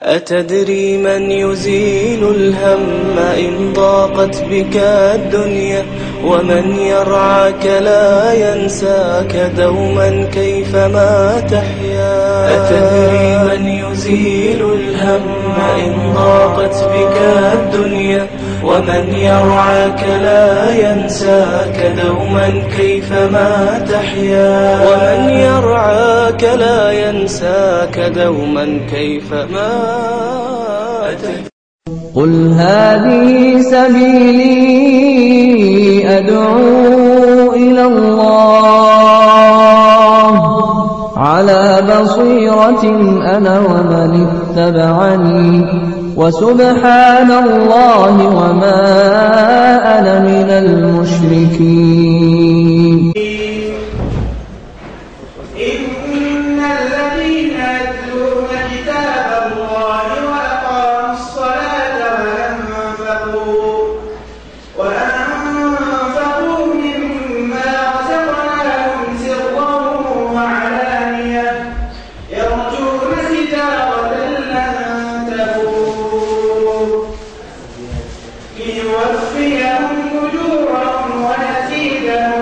أتدري من يزيل الهم إن ضاقت بك الدنيا ومن يرعاك لا ينساك دوما كيفما تحيا أتدري من يزيل الهم إن ضاقت بك الدنيا ومن يرعاك لا ينساك دوما كيفما تحيا ومن يرعاك لا ينساك دوما كيفما تحيا قل هذه سبيلي أدعو إلى الله على بصيرة أنا ومن اتبعني وسبحان الله وما أنا من المشركين إن الذين يتلون كتاب الله وأقاموا الصلاة وأنفقوا وأنفقوا مما رزقناهم سرا وعلانية يرجون تجارة لن تبور ليوفيهم أجورهم ويزيدهم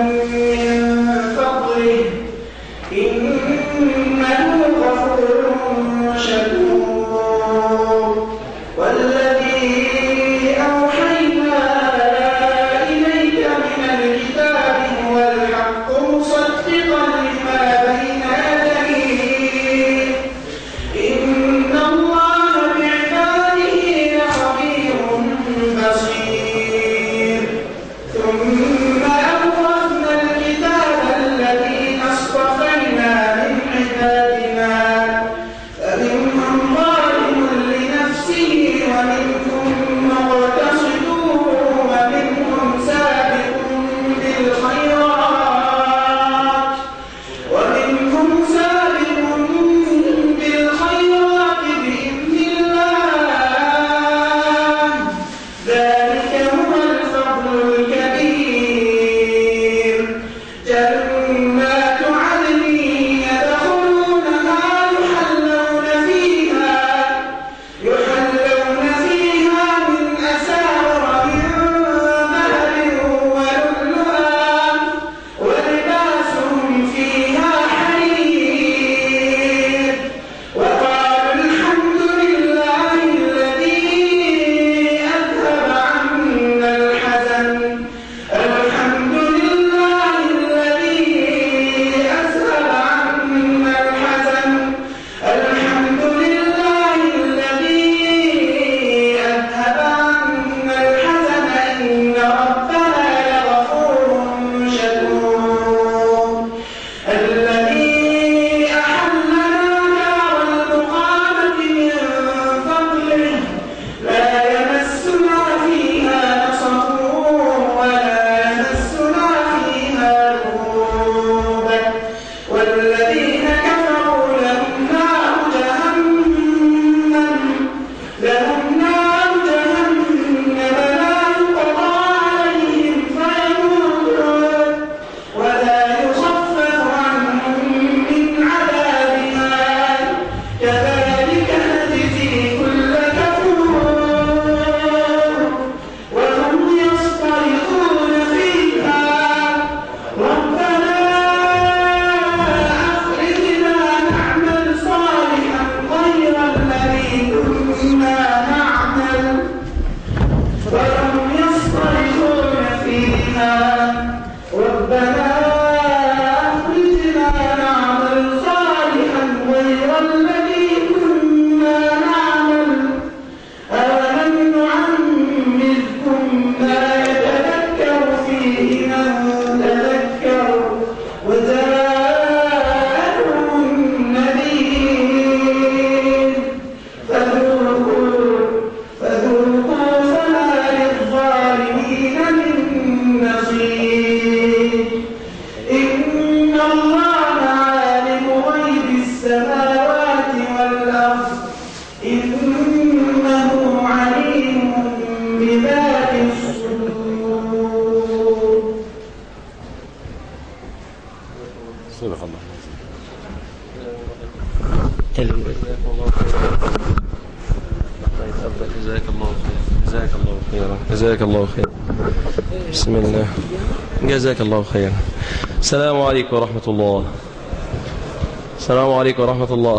جزاك الله خير بسم الله جزاك الله خير السلام عليكم ورحمة الله السلام عليكم ورحمة الله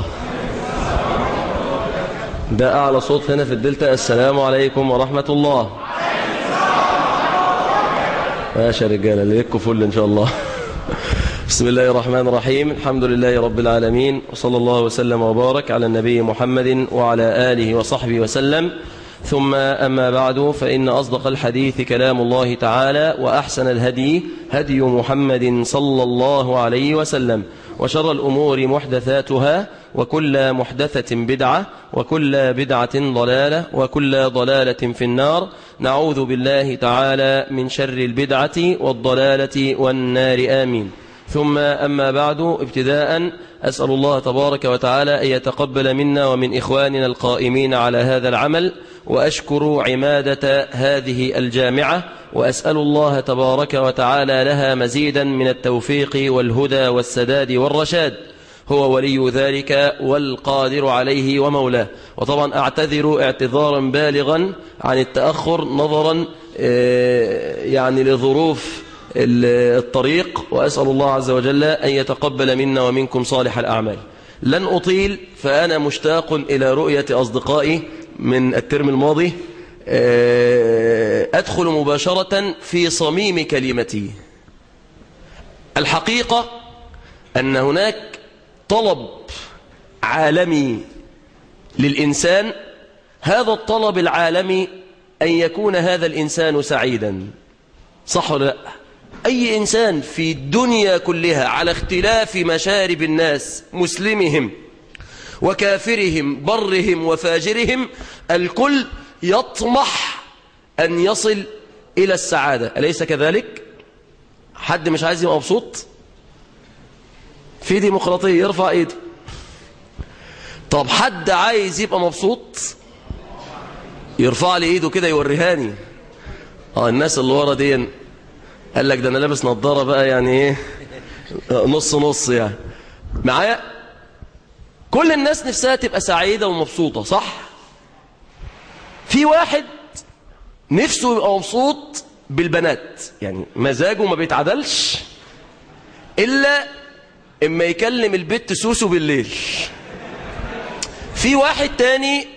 ده أعلى صوت هنا في الدلتا السلام عليكم ورحمة الله ماشي يا رجالة اللي يكوا فل إن شاء الله بسم الله الرحمن الرحيم الحمد لله رب العالمين وصلى الله وسلم وبارك على النبي محمد وعلى آله وصحبه وسلم ثم أما بعد فإن أصدق الحديث كلام الله تعالى وأحسن الهدي هدي محمد صلى الله عليه وسلم وشر الأمور محدثاتها وكل محدثة بدعة وكل بدعة ضلالة وكل ضلالة في النار نعوذ بالله تعالى من شر البدعة والضلالة والنار آمين ثم أما بعد ابتداء أسأل الله تبارك وتعالى أن يتقبل منا ومن إخواننا القائمين على هذا العمل وأشكر عمادة هذه الجامعة وأسأل الله تبارك وتعالى لها مزيدا من التوفيق والهدى والسداد والرشاد هو ولي ذلك والقادر عليه ومولاه وطبعا أعتذر اعتذارا بالغا عن التأخر نظرا يعني لظروف الطريق وأسأل الله عز وجل أن يتقبل منا ومنكم صالح الأعمال لن أطيل فأنا مشتاق إلى رؤية أصدقائي من الترم الماضي أدخل مباشرة في صميم كلمتي الحقيقة أن هناك طلب عالمي للإنسان هذا الطلب العالمي أن يكون هذا الإنسان سعيدا صح ولا لا أي إنسان في الدنيا كلها على اختلاف مشارب الناس مسلمهم وكافرهم برهم وفاجرهم الكل يطمح أن يصل إلى السعادة أليس كذلك؟ حد مش عايز يبقى مبسوط؟ في ديمقراطية يرفع ايده طب حد عايز يبقى مبسوط يرفع لي ايده كده يوريهاني اه الناس اللي ورا دي قال لك ده انا لابس نظاره بقى يعني ايه نص نص يعني معايا كل الناس نفسها تبقى سعيده ومبسوطه صح في واحد نفسه يبقى مبسوط بالبنات يعني مزاجه ما بيتعدلش الا اما يكلم البت سوسو بالليل في واحد تاني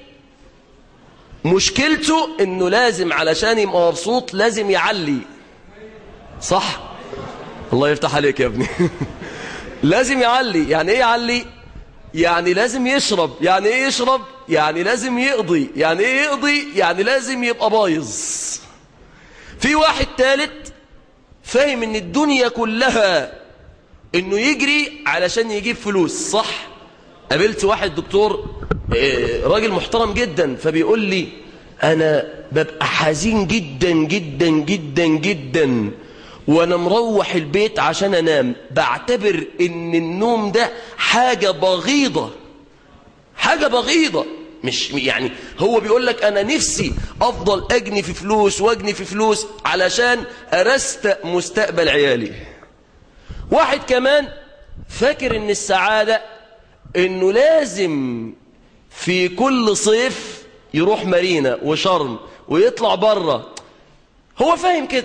مشكلته انه لازم علشان يبقى مبسوط لازم يعلي صح الله يفتح عليك يا ابني لازم يعلي يعني ايه يعلي يعني لازم يشرب يعني ايه يشرب يعني لازم يقضي يعني ايه يقضي يعني لازم يبقى بايظ في واحد ثالث فاهم ان الدنيا كلها انه يجري علشان يجيب فلوس صح قابلت واحد دكتور راجل محترم جدا فبيقول لي انا ببقى حزين جدا جدا جدا جدا وانا مروح البيت عشان انام بعتبر ان النوم ده حاجة بغيضة حاجة بغيضة مش يعني هو بيقول لك انا نفسي افضل اجني في فلوس واجني في فلوس علشان ارست مستقبل عيالي واحد كمان فاكر ان السعادة انه لازم في كل صيف يروح مارينا وشرم ويطلع بره هو فاهم كده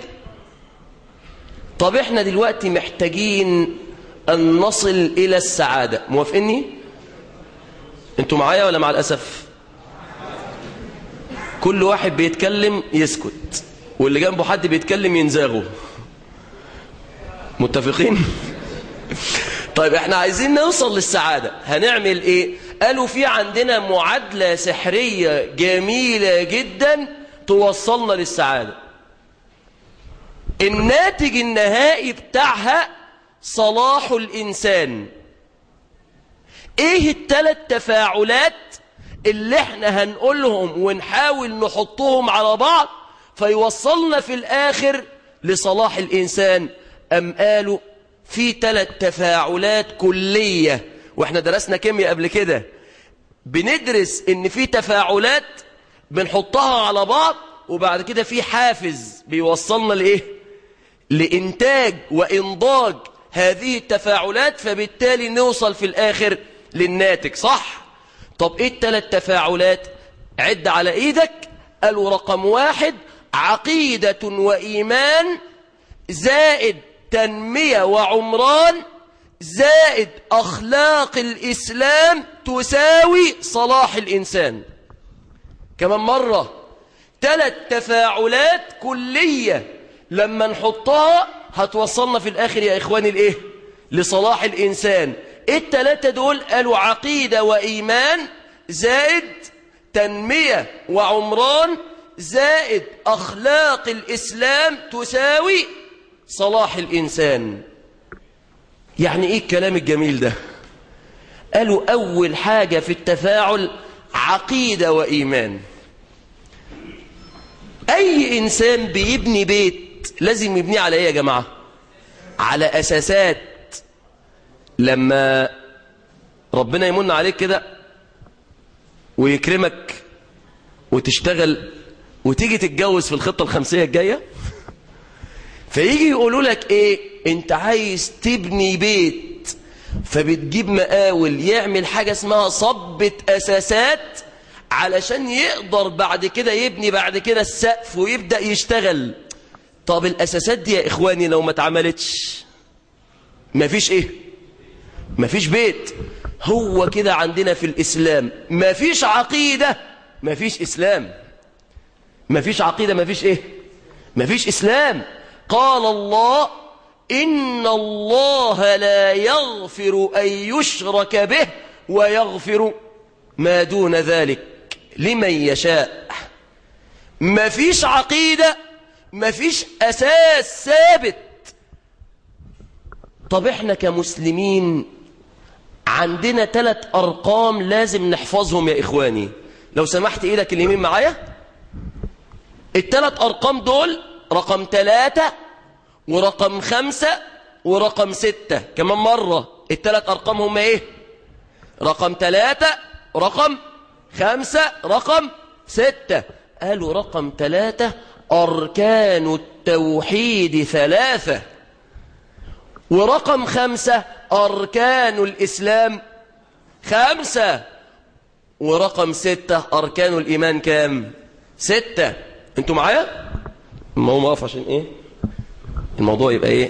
طب احنا دلوقتي محتاجين ان نصل الى السعادة موافقني انتوا معايا ولا مع الاسف كل واحد بيتكلم يسكت واللي جنبه حد بيتكلم ينزاغه متفقين طيب احنا عايزين نوصل للسعادة هنعمل ايه قالوا في عندنا معادلة سحرية جميلة جدا توصلنا للسعادة الناتج النهائي بتاعها صلاح الإنسان ايه الثلاث تفاعلات اللي احنا هنقولهم ونحاول نحطهم على بعض فيوصلنا في الآخر لصلاح الإنسان أم قالوا في ثلاث تفاعلات كلية واحنا درسنا كيمياء قبل كده بندرس ان في تفاعلات بنحطها على بعض وبعد كده في حافز بيوصلنا لايه لانتاج وانضاج هذه التفاعلات فبالتالي نوصل في الاخر للناتج صح طب ايه الثلاث تفاعلات عد على ايدك قالوا رقم واحد عقيدة وإيمان زائد تنمية وعمران زائد أخلاق الإسلام تساوي صلاح الإنسان كمان مرة ثلاث تفاعلات كلية لما نحطها هتوصلنا في الآخر يا إخواني الإيه؟ لصلاح الإنسان التلاتة دول قالوا عقيدة وإيمان زائد تنمية وعمران زائد أخلاق الإسلام تساوي صلاح الإنسان يعني إيه الكلام الجميل ده قالوا أول حاجة في التفاعل عقيدة وإيمان أي إنسان بيبني بيت لازم يبنيه على إيه يا جماعة على أساسات لما ربنا يمن عليك كده ويكرمك وتشتغل وتيجي تتجوز في الخطة الخمسية الجاية فيجي يقولوا لك ايه انت عايز تبني بيت فبتجيب مقاول يعمل حاجة اسمها صبة اساسات علشان يقدر بعد كده يبني بعد كده السقف ويبدأ يشتغل طب الاساسات دي يا اخواني لو ما اتعملتش مفيش ايه مفيش بيت هو كده عندنا في الاسلام مفيش عقيدة مفيش اسلام مفيش عقيدة مفيش ايه مفيش اسلام قال الله إن الله لا يغفر أن يشرك به ويغفر ما دون ذلك لمن يشاء مفيش عقيدة مفيش أساس ثابت طب احنا كمسلمين عندنا ثلاث أرقام لازم نحفظهم يا إخواني لو سمحت إيدك اليمين معايا الثلاث أرقام دول رقم ثلاثة ورقم خمسة ورقم ستة كمان مرة الثلاث أرقام هم إيه رقم ثلاثة رقم خمسة رقم ستة قالوا رقم ثلاثة أركان التوحيد ثلاثة ورقم خمسة أركان الإسلام خمسة ورقم ستة أركان الإيمان كام ستة انتوا معايا ما هو مقف عشان ايه الموضوع يبقى ايه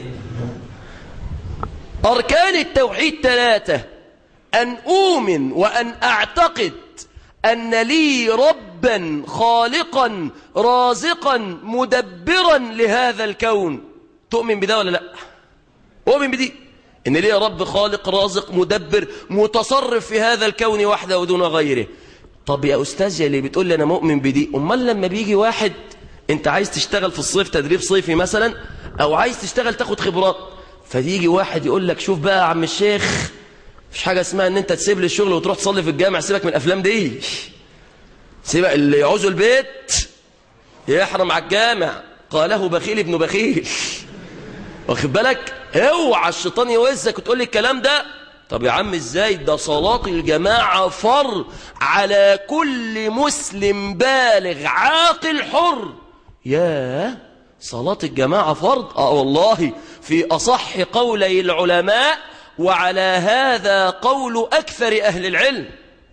أركان التوحيد ثلاثة أن أؤمن وأن أعتقد أن لي ربا خالقا رازقا مدبرا لهذا الكون تؤمن بده ولا لا أؤمن بدي إن لي رب خالق رازق مدبر متصرف في هذا الكون وحده ودون غيره طب يا أستاذ يا اللي بتقول لي أنا مؤمن بدي أمال لما بيجي واحد أنت عايز تشتغل في الصيف تدريب صيفي مثلا أو عايز تشتغل تاخد خبرات فيجي واحد يقول لك شوف بقى يا عم الشيخ مش حاجة اسمها ان انت تسيب لي الشغل وتروح تصلي في الجامع سيبك من الافلام دي سيبك اللي يعوزوا البيت يحرم على الجامع قاله بخيل ابن بخيل واخد بالك اوعى الشيطان يوزك وتقول لي الكلام ده طب يا عم ازاي ده صلاة الجماعة فر على كل مسلم بالغ عاقل حر يا صلاة الجماعة فرض اه والله في أصح قولي العلماء وعلى هذا قول أكثر أهل العلم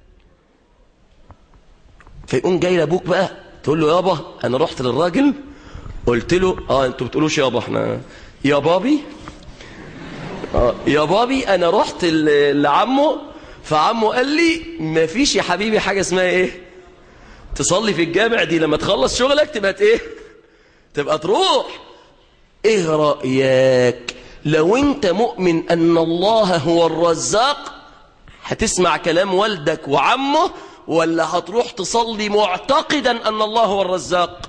فيقوم جاي لابوك بقى تقول له يابا أنا رحت للراجل قلت له اه انتوا بتقولوش يابا احنا يا بابي آه يا بابي انا رحت ل- لعمه فعمه قال لي مفيش يا حبيبي حاجة اسمها ايه تصلي في الجامع دي لما تخلص شغلك تبقى ايه تبقى تروح ايه رأيك لو انت مؤمن ان الله هو الرزاق هتسمع كلام والدك وعمه ولا هتروح تصلي معتقدا ان الله هو الرزاق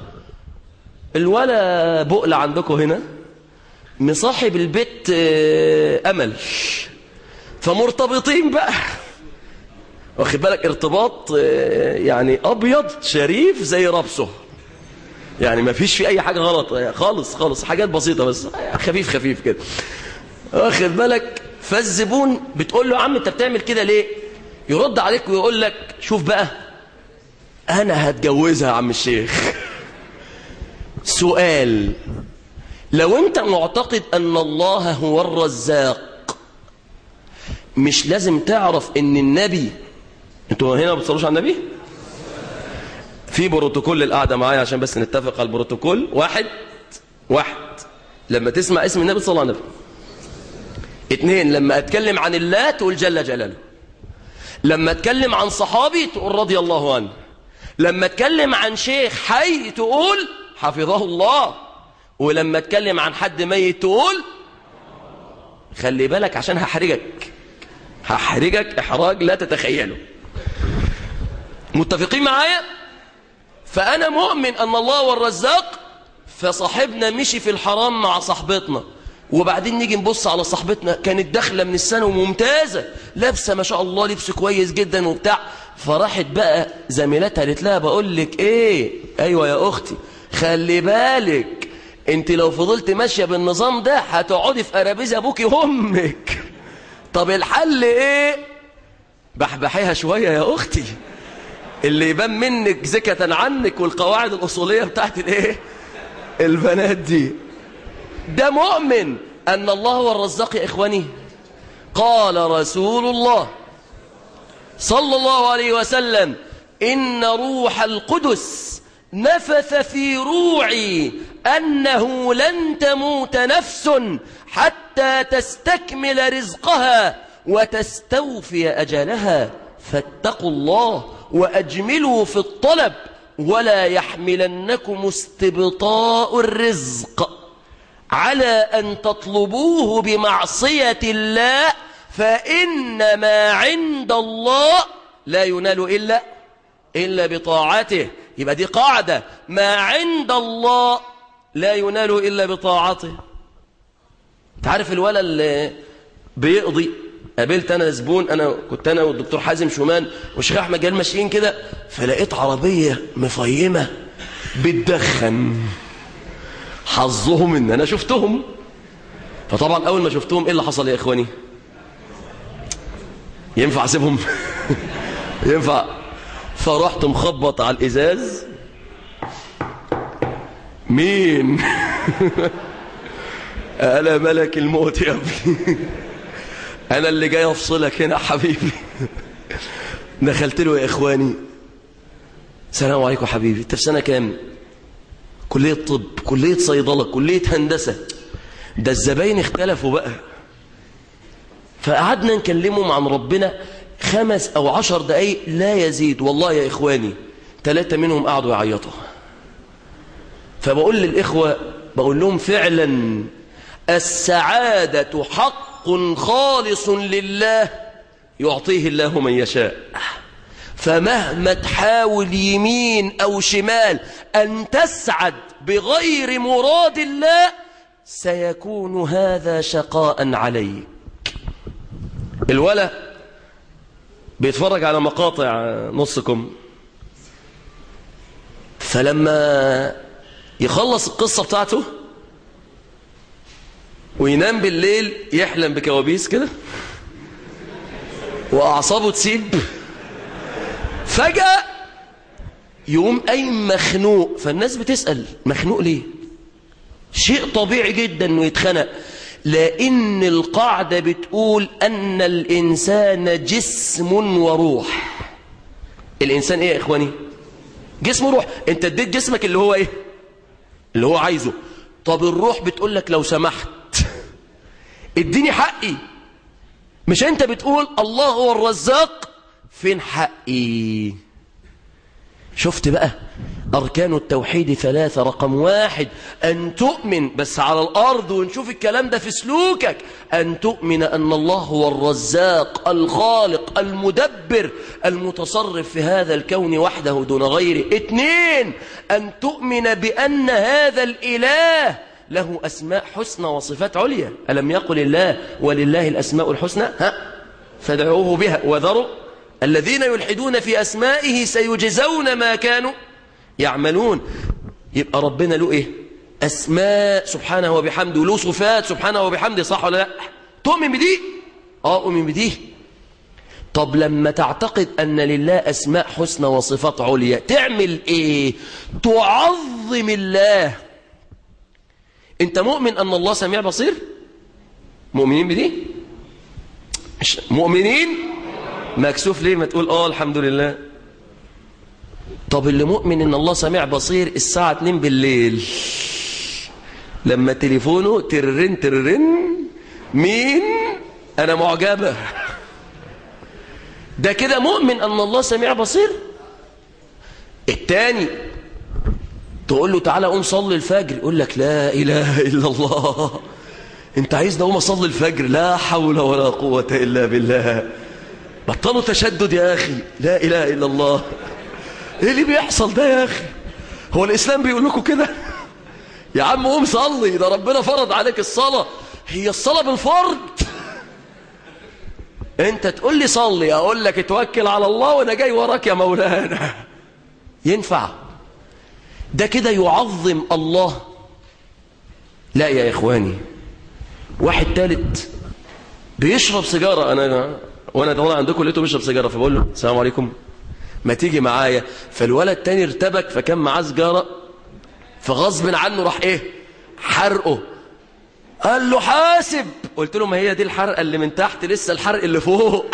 الولا بؤل عندكم هنا مصاحب البيت آه، امل فمرتبطين بقى واخد بالك ارتباط آه، يعني ابيض شريف زي ربسه يعني ما فيش في اي حاجه غلط خالص خالص حاجات بسيطه بس خفيف خفيف كده واخد بالك فالزبون بتقول له يا عم انت بتعمل كده ليه يرد عليك ويقول لك شوف بقى انا هتجوزها يا عم الشيخ سؤال لو انت معتقد ان الله هو الرزاق مش لازم تعرف ان النبي انتوا هنا ما بتصلوش على النبي في بروتوكول للقعدة معايا عشان بس نتفق على البروتوكول واحد واحد لما تسمع اسم النبي صلى الله عليه وسلم اتنين لما اتكلم عن الله تقول جل جلاله لما اتكلم عن صحابي تقول رضي الله عنه لما اتكلم عن شيخ حي تقول حفظه الله ولما اتكلم عن حد ميت تقول خلي بالك عشان هحرجك هحرجك احراج لا تتخيله متفقين معايا فانا مؤمن ان الله هو الرزاق فصاحبنا مشي في الحرام مع صاحبتنا وبعدين نيجي نبص على صاحبتنا كانت داخله من السنه وممتازه لابسه ما شاء الله لبس كويس جدا وبتاع فراحت بقى زميلتها قالت لها بقول لك ايه ايوه يا اختي خلي بالك انت لو فضلت ماشيه بالنظام ده هتقعدي في قرابيز ابوكي وامك طب الحل ايه بحبحيها شويه يا اختي اللي يبان منك زكة عنك والقواعد الأصولية بتاعت الايه البنات دي ده مؤمن أن الله هو الرزاق يا إخواني قال رسول الله صلى الله عليه وسلم إن روح القدس نفث في روعي أنه لن تموت نفس حتى تستكمل رزقها وتستوفي أجلها فاتقوا الله وأجملوا في الطلب ولا يحملنكم استبطاء الرزق على أن تطلبوه بمعصية الله فإن ما عند الله لا ينال إلا إلا بطاعته يبقى دي قاعدة ما عند الله لا ينال إلا بطاعته تعرف الولد اللي بيقضي قابلت انا زبون انا كنت انا والدكتور حازم شومان والشيخ احمد جلال ماشيين كده فلقيت عربيه مفيمه بتدخن حظهم ان انا شفتهم فطبعا اول ما شفتهم ايه اللي حصل يا اخواني ينفع اسيبهم ينفع فرحت مخبط على الازاز مين انا ملك الموت يا ابني انا اللي جاي افصلك هنا حبيبي دخلت له يا اخواني السلام عليكم حبيبي انت في سنه كام كليه طب كليه صيدله كليه هندسه ده الزباين اختلفوا بقى فقعدنا نكلمهم عن ربنا خمس او عشر دقايق لا يزيد والله يا اخواني ثلاثه منهم قعدوا يعيطوا فبقول للاخوه بقول لهم فعلا السعاده حق حق خالص لله يعطيه الله من يشاء فمهما تحاول يمين أو شمال أن تسعد بغير مراد الله سيكون هذا شقاء عليك الولد بيتفرج على مقاطع نصكم فلما يخلص القصة بتاعته وينام بالليل يحلم بكوابيس كده وأعصابه تسيب فجأة يقوم قايم مخنوق فالناس بتسأل مخنوق ليه شيء طبيعي جدا انه يتخنق لأن القاعدة بتقول أن الإنسان جسم وروح الإنسان إيه يا إخواني جسم وروح أنت اديت جسمك اللي هو إيه اللي هو عايزه طب الروح بتقول لك لو سمحت اديني حقي مش انت بتقول الله هو الرزاق فين حقي شفت بقى أركان التوحيد ثلاثة رقم واحد أن تؤمن بس على الأرض ونشوف الكلام ده في سلوكك أن تؤمن أن الله هو الرزاق الخالق المدبر المتصرف في هذا الكون وحده دون غيره اثنين أن تؤمن بأن هذا الإله له أسماء حسنى وصفات عليا ألم يقل الله ولله الأسماء الحسنى ها فادعوه بها وذروا الذين يلحدون في أسمائه سيجزون ما كانوا يعملون يبقى ربنا له إيه أسماء سبحانه وبحمده له صفات سبحانه وبحمده صح ولا لا تؤمن بدي آه أؤمن بدي طب لما تعتقد أن لله أسماء حسنى وصفات عليا تعمل إيه تعظم الله أنت مؤمن أن الله سميع بصير مؤمنين بدي مؤمنين مكسوف ليه ما تقول آه الحمد لله طب اللي مؤمن ان الله سميع بصير الساعة 2 بالليل لما تليفونه ترن ترن مين انا معجبة ده كده مؤمن ان الله سميع بصير التاني تقول له تعالى قوم صلي الفجر يقول لك لا اله الا الله انت عايزني اقوم اصلي الفجر لا حول ولا قوة الا بالله بطلوا تشدد يا اخي لا اله الا الله ايه اللي بيحصل ده يا اخي هو الاسلام بيقول لكم كده يا عم قوم صلي ده ربنا فرض عليك الصلاة هي الصلاة بالفرض انت تقول لي صلي اقول لك اتوكل على الله وانا جاي وراك يا مولانا ينفع ده كده يعظم الله لا يا اخواني واحد تالت بيشرب سيجارة انا وانا طبعا عندكم لقيته بيشرب سيجارة فبقول له السلام عليكم ما تيجي معايا فالولد تاني ارتبك فكان معاه سيجارة فغصب عنه راح ايه حرقه قال له حاسب قلت له ما هي دي الحرقة اللي من تحت لسه الحرق اللي فوق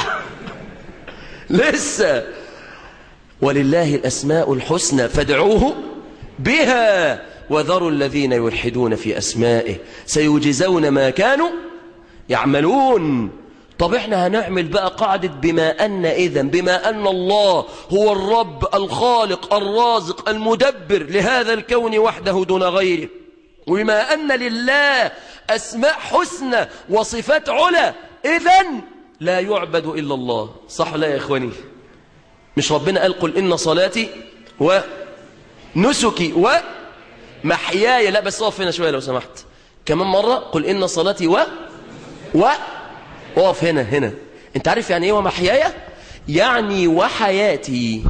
لسه ولله الأسماء الحسنى فادعوه بها وذروا الذين يلحدون في أسمائه سيجزون ما كانوا يعملون طب احنا هنعمل بقى قاعدة بما أن إذن بما أن الله هو الرب الخالق الرازق المدبر لهذا الكون وحده دون غيره وبما أن لله أسماء حسنى وصفات علا إذن لا يعبد إلا الله صح لا يا إخواني مش ربنا قال قل إن صلاتي ونسكي ومحياي لا بس اقف هنا شوية لو سمحت كمان مرة قل إن صلاتي و و اقف هنا هنا انت عارف يعني ايه ومحياي يعني وحياتي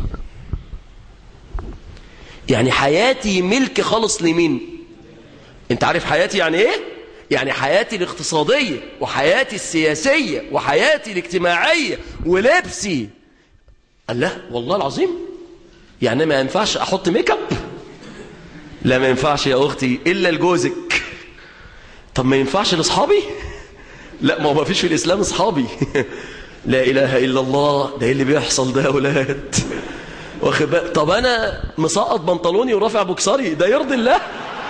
يعني حياتي ملك خالص لمين انت عارف حياتي يعني ايه يعني حياتي الاقتصادية وحياتي السياسية وحياتي الاجتماعية ولبسي قال لا والله العظيم يعني ما ينفعش احط ميك اب لا ما ينفعش يا اختي الا لجوزك طب ما ينفعش لاصحابي لا ما هو ما فيش في الاسلام اصحابي لا اله الا الله ده ايه اللي بيحصل ده يا اولاد واخد بالك طب انا مسقط بنطلوني ورافع بوكسري ده يرضي الله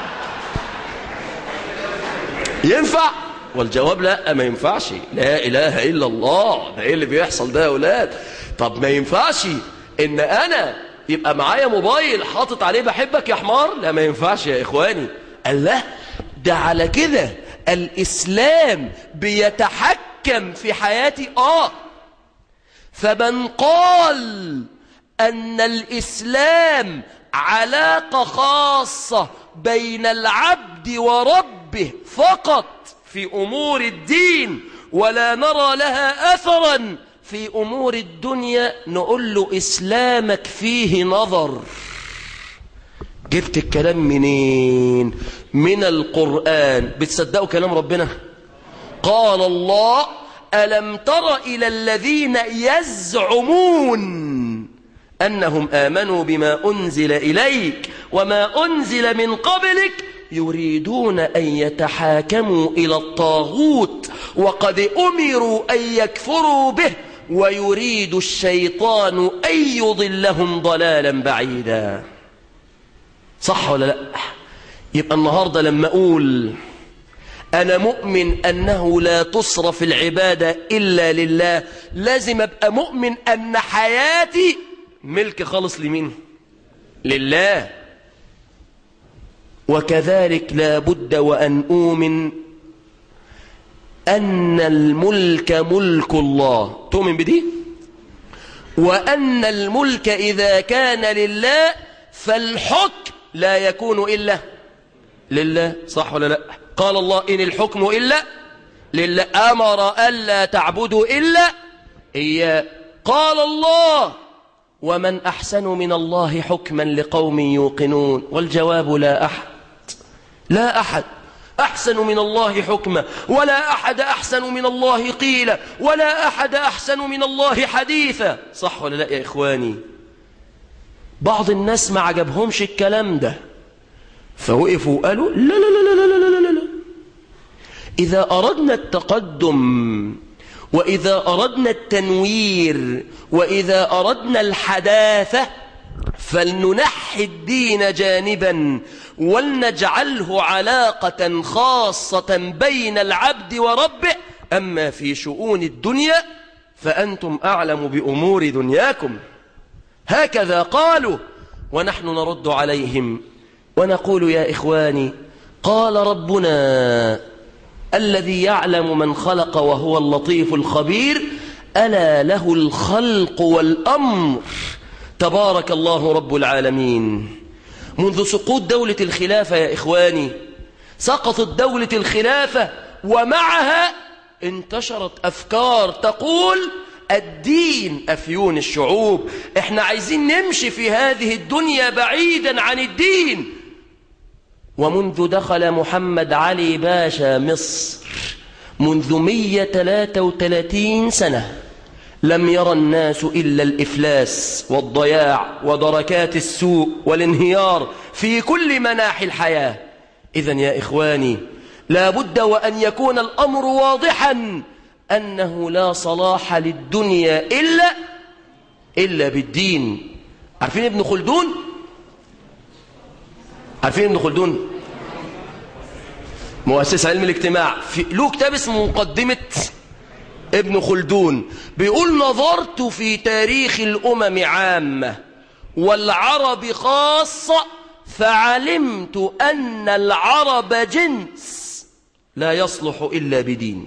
ينفع والجواب لا ما ينفعش لا اله الا الله ده ايه اللي بيحصل ده يا اولاد طب ما ينفعش ان انا يبقى معايا موبايل حاطط عليه بحبك يا حمار لا ما ينفعش يا اخواني قال لا ده على كده الاسلام بيتحكم في حياتي اه فمن قال ان الاسلام علاقه خاصه بين العبد وربه فقط في امور الدين ولا نرى لها اثرا في أمور الدنيا نقول له إسلامك فيه نظر جبت الكلام منين من القرآن بتصدقوا كلام ربنا قال الله ألم تر إلى الذين يزعمون أنهم آمنوا بما أنزل إليك وما أنزل من قبلك يريدون أن يتحاكموا إلى الطاغوت وقد أمروا أن يكفروا به ويريد الشيطان أن يضلهم ضلالا بعيدا صح ولا لا يبقى النهاردة لما أقول أنا مؤمن أنه لا تصرف العبادة إلا لله لازم أبقى مؤمن أن حياتي ملك خالص لمين لله وكذلك لا بد وأن أؤمن أن الملك ملك الله تؤمن بدي وأن الملك إذا كان لله فالحكم لا يكون إلا لله صح ولا لا قال الله إن الحكم إلا لله أمر ألا تعبدوا إلا إياه قال الله ومن أحسن من الله حكما لقوم يوقنون والجواب لا أحد لا أحد أحسن من الله حكما ولا أحد أحسن من الله قيلا ولا أحد أحسن من الله حديثا صح ولا لا يا إخواني بعض الناس ما عجبهمش الكلام ده فوقفوا وقالوا لا لا لا لا لا لا لا لا إذا أردنا التقدم وإذا أردنا التنوير وإذا أردنا الحداثة فلننحي الدين جانبا ولنجعله علاقة خاصة بين العبد وربه أما في شؤون الدنيا فأنتم أعلم بأمور دنياكم هكذا قالوا ونحن نرد عليهم ونقول يا إخواني قال ربنا الذي يعلم من خلق وهو اللطيف الخبير ألا له الخلق والأمر تبارك الله رب العالمين منذ سقوط دولة الخلافة يا إخواني سقطت دولة الخلافة ومعها انتشرت أفكار تقول الدين أفيون الشعوب احنا عايزين نمشي في هذه الدنيا بعيدا عن الدين ومنذ دخل محمد علي باشا مصر منذ 133 سنة لم يرى الناس إلا الإفلاس والضياع ودركات السوء والانهيار في كل مناحي الحياة إذا يا إخواني لا بد وأن يكون الأمر واضحا أنه لا صلاح للدنيا إلا إلا بالدين عارفين ابن خلدون عارفين ابن خلدون مؤسس علم الاجتماع في له كتاب اسمه مقدمة ابن خلدون بيقول نظرت في تاريخ الأمم عامة والعرب خاصة فعلمت أن العرب جنس لا يصلح إلا بدين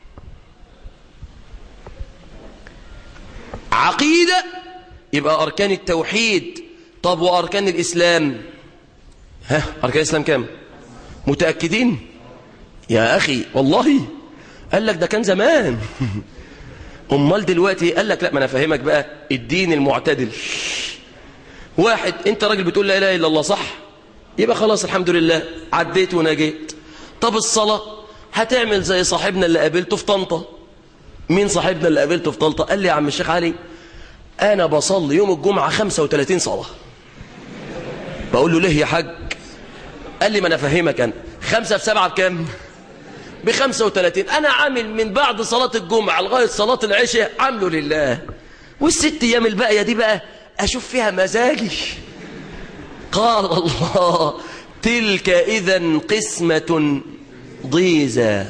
عقيدة يبقى أركان التوحيد طب وأركان الإسلام ها أركان الإسلام كام متأكدين يا أخي والله قال لك ده كان زمان أمال دلوقتي قال لك لا ما أنا فاهمك بقى الدين المعتدل واحد أنت راجل بتقول لا إله إلا الله صح يبقى خلاص الحمد لله عديت ونجيت طب الصلاة هتعمل زي صاحبنا اللي قابلته في طنطا مين صاحبنا اللي قابلته في طنطا قال لي يا عم الشيخ علي أنا بصلي يوم الجمعة 35 صلاة بقول له ليه يا حاج قال لي ما أنا فاهمك أنا خمسة في سبعة بكام ب 35 أنا عامل من بعد صلاة الجمعة لغاية صلاة العشاء عامله لله والست أيام الباقية دي بقى أشوف فيها مزاجي قال الله تلك إذا قسمة ضيزى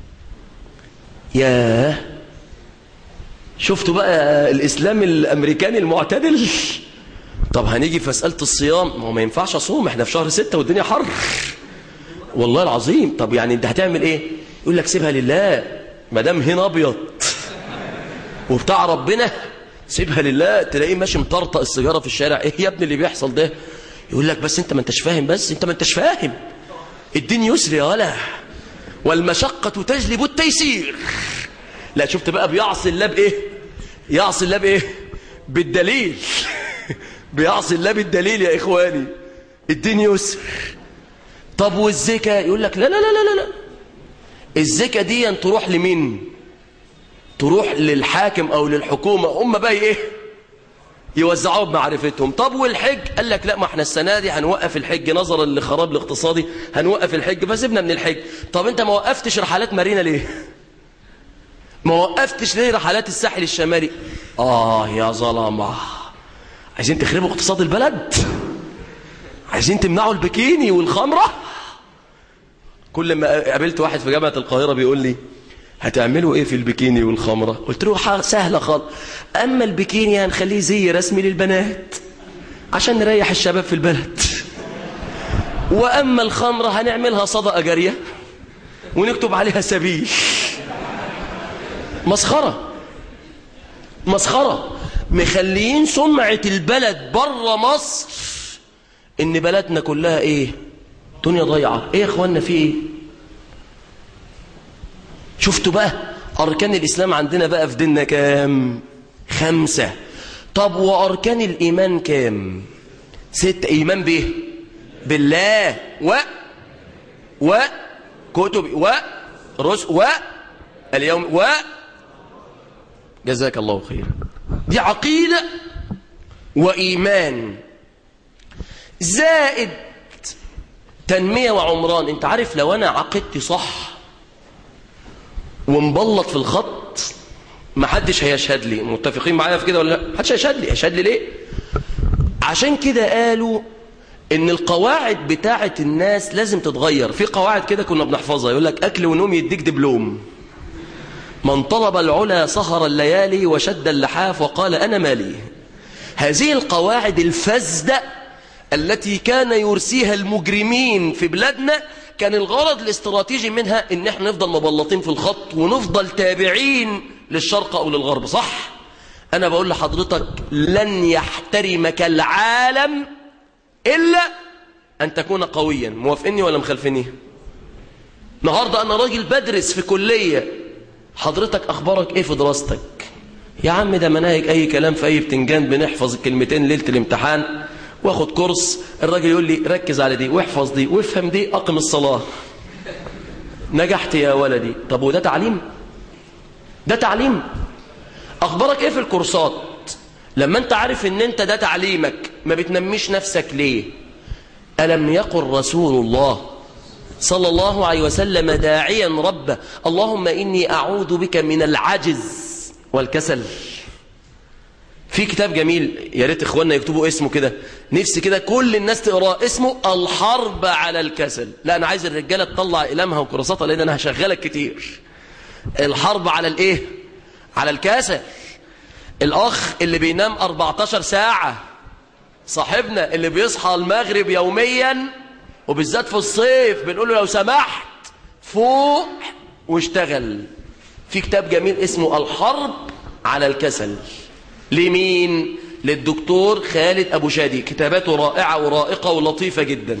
ياه شفتوا بقى الإسلام الأمريكاني المعتدل طب هنيجي في مسألة الصيام ما هو ما ينفعش أصوم احنا في شهر ستة والدنيا حر والله العظيم طب يعني انت هتعمل ايه يقول لك سيبها لله ما دام هنا ابيض وبتاع ربنا سيبها لله تلاقيه ماشي مطرطق السيجاره في الشارع ايه يا ابني اللي بيحصل ده يقول لك بس انت ما انتش فاهم بس انت ما انتش فاهم الدين يسر يا ولا والمشقه تجلب التيسير لا شفت بقى بيعصي الله بايه يعصي الله بايه بالدليل بيعصي الله بالدليل يا اخواني الدين يسر طب والزكاة يقول لك لا لا لا لا لا الزكاة دي تروح لمين تروح للحاكم او للحكومة هم بقى ايه يوزعوه بمعرفتهم طب والحج قال لك لا ما احنا السنة دي هنوقف الحج نظرا للخراب الاقتصادي هنوقف الحج فسيبنا من الحج طب انت ما وقفتش رحلات مارينا ليه ما وقفتش ليه رحلات الساحل الشمالي اه يا ظلمة عايزين تخربوا اقتصاد البلد عايزين تمنعوا البكيني والخمرة كل ما قابلت واحد في جامعة القاهرة بيقول لي هتعملوا ايه في البكيني والخمرة قلت له حاجة سهلة خالص اما البكيني هنخليه زي رسمي للبنات عشان نريح الشباب في البلد واما الخمرة هنعملها صدقة جارية ونكتب عليها سبيل مسخرة مسخرة مخليين سمعة البلد بره مصر ان بلدنا كلها ايه دنيا ضيعة ايه يا اخوانا في ايه شفتوا بقى اركان الاسلام عندنا بقى في ديننا كام خمسة طب واركان الايمان كام ست ايمان به بالله و و كتب و رسل و اليوم و جزاك الله خير دي عقيدة وإيمان زائد تنمية وعمران انت عارف لو انا عقدتي صح ومبلط في الخط ما حدش هيشهد لي متفقين معايا في كده ولا لا حدش هيشهد لي هيشهد لي ليه عشان كده قالوا ان القواعد بتاعه الناس لازم تتغير في قواعد كده كنا بنحفظها يقول لك اكل ونوم يديك دبلوم من طلب العلا سهر الليالي وشد اللحاف وقال انا مالي هذه القواعد الفاسده التي كان يرسيها المجرمين في بلادنا كان الغرض الاستراتيجي منها ان احنا نفضل مبلطين في الخط ونفضل تابعين للشرق او للغرب صح انا بقول لحضرتك لن يحترمك العالم الا ان تكون قويا موافقني ولا مخالفني النهارده انا راجل بدرس في كليه حضرتك اخبارك ايه في دراستك يا عم ده مناهج اي كلام في اي بتنجان بنحفظ الكلمتين ليله الامتحان واخد كورس الراجل يقول لي ركز على دي واحفظ دي وافهم دي اقم الصلاه نجحت يا ولدي طب وده تعليم ده تعليم اخبارك ايه في الكورسات لما انت عارف ان انت ده تعليمك ما بتنميش نفسك ليه ألم يقل رسول الله صلى الله عليه وسلم داعيا ربه اللهم إني أعوذ بك من العجز والكسل في كتاب جميل يا ريت اخواننا يكتبوا اسمه كده نفسي كده كل الناس تقراه اسمه الحرب على الكسل لا انا عايز الرجاله تطلع اقلامها وكراساتها لان انا هشغلك كتير الحرب على الايه على الكسل الاخ اللي بينام 14 ساعه صاحبنا اللي بيصحى المغرب يوميا وبالذات في الصيف بنقول له لو سمحت فوق واشتغل في كتاب جميل اسمه الحرب على الكسل لمين للدكتور خالد أبو شادي كتاباته رائعة ورائقة ولطيفة جدا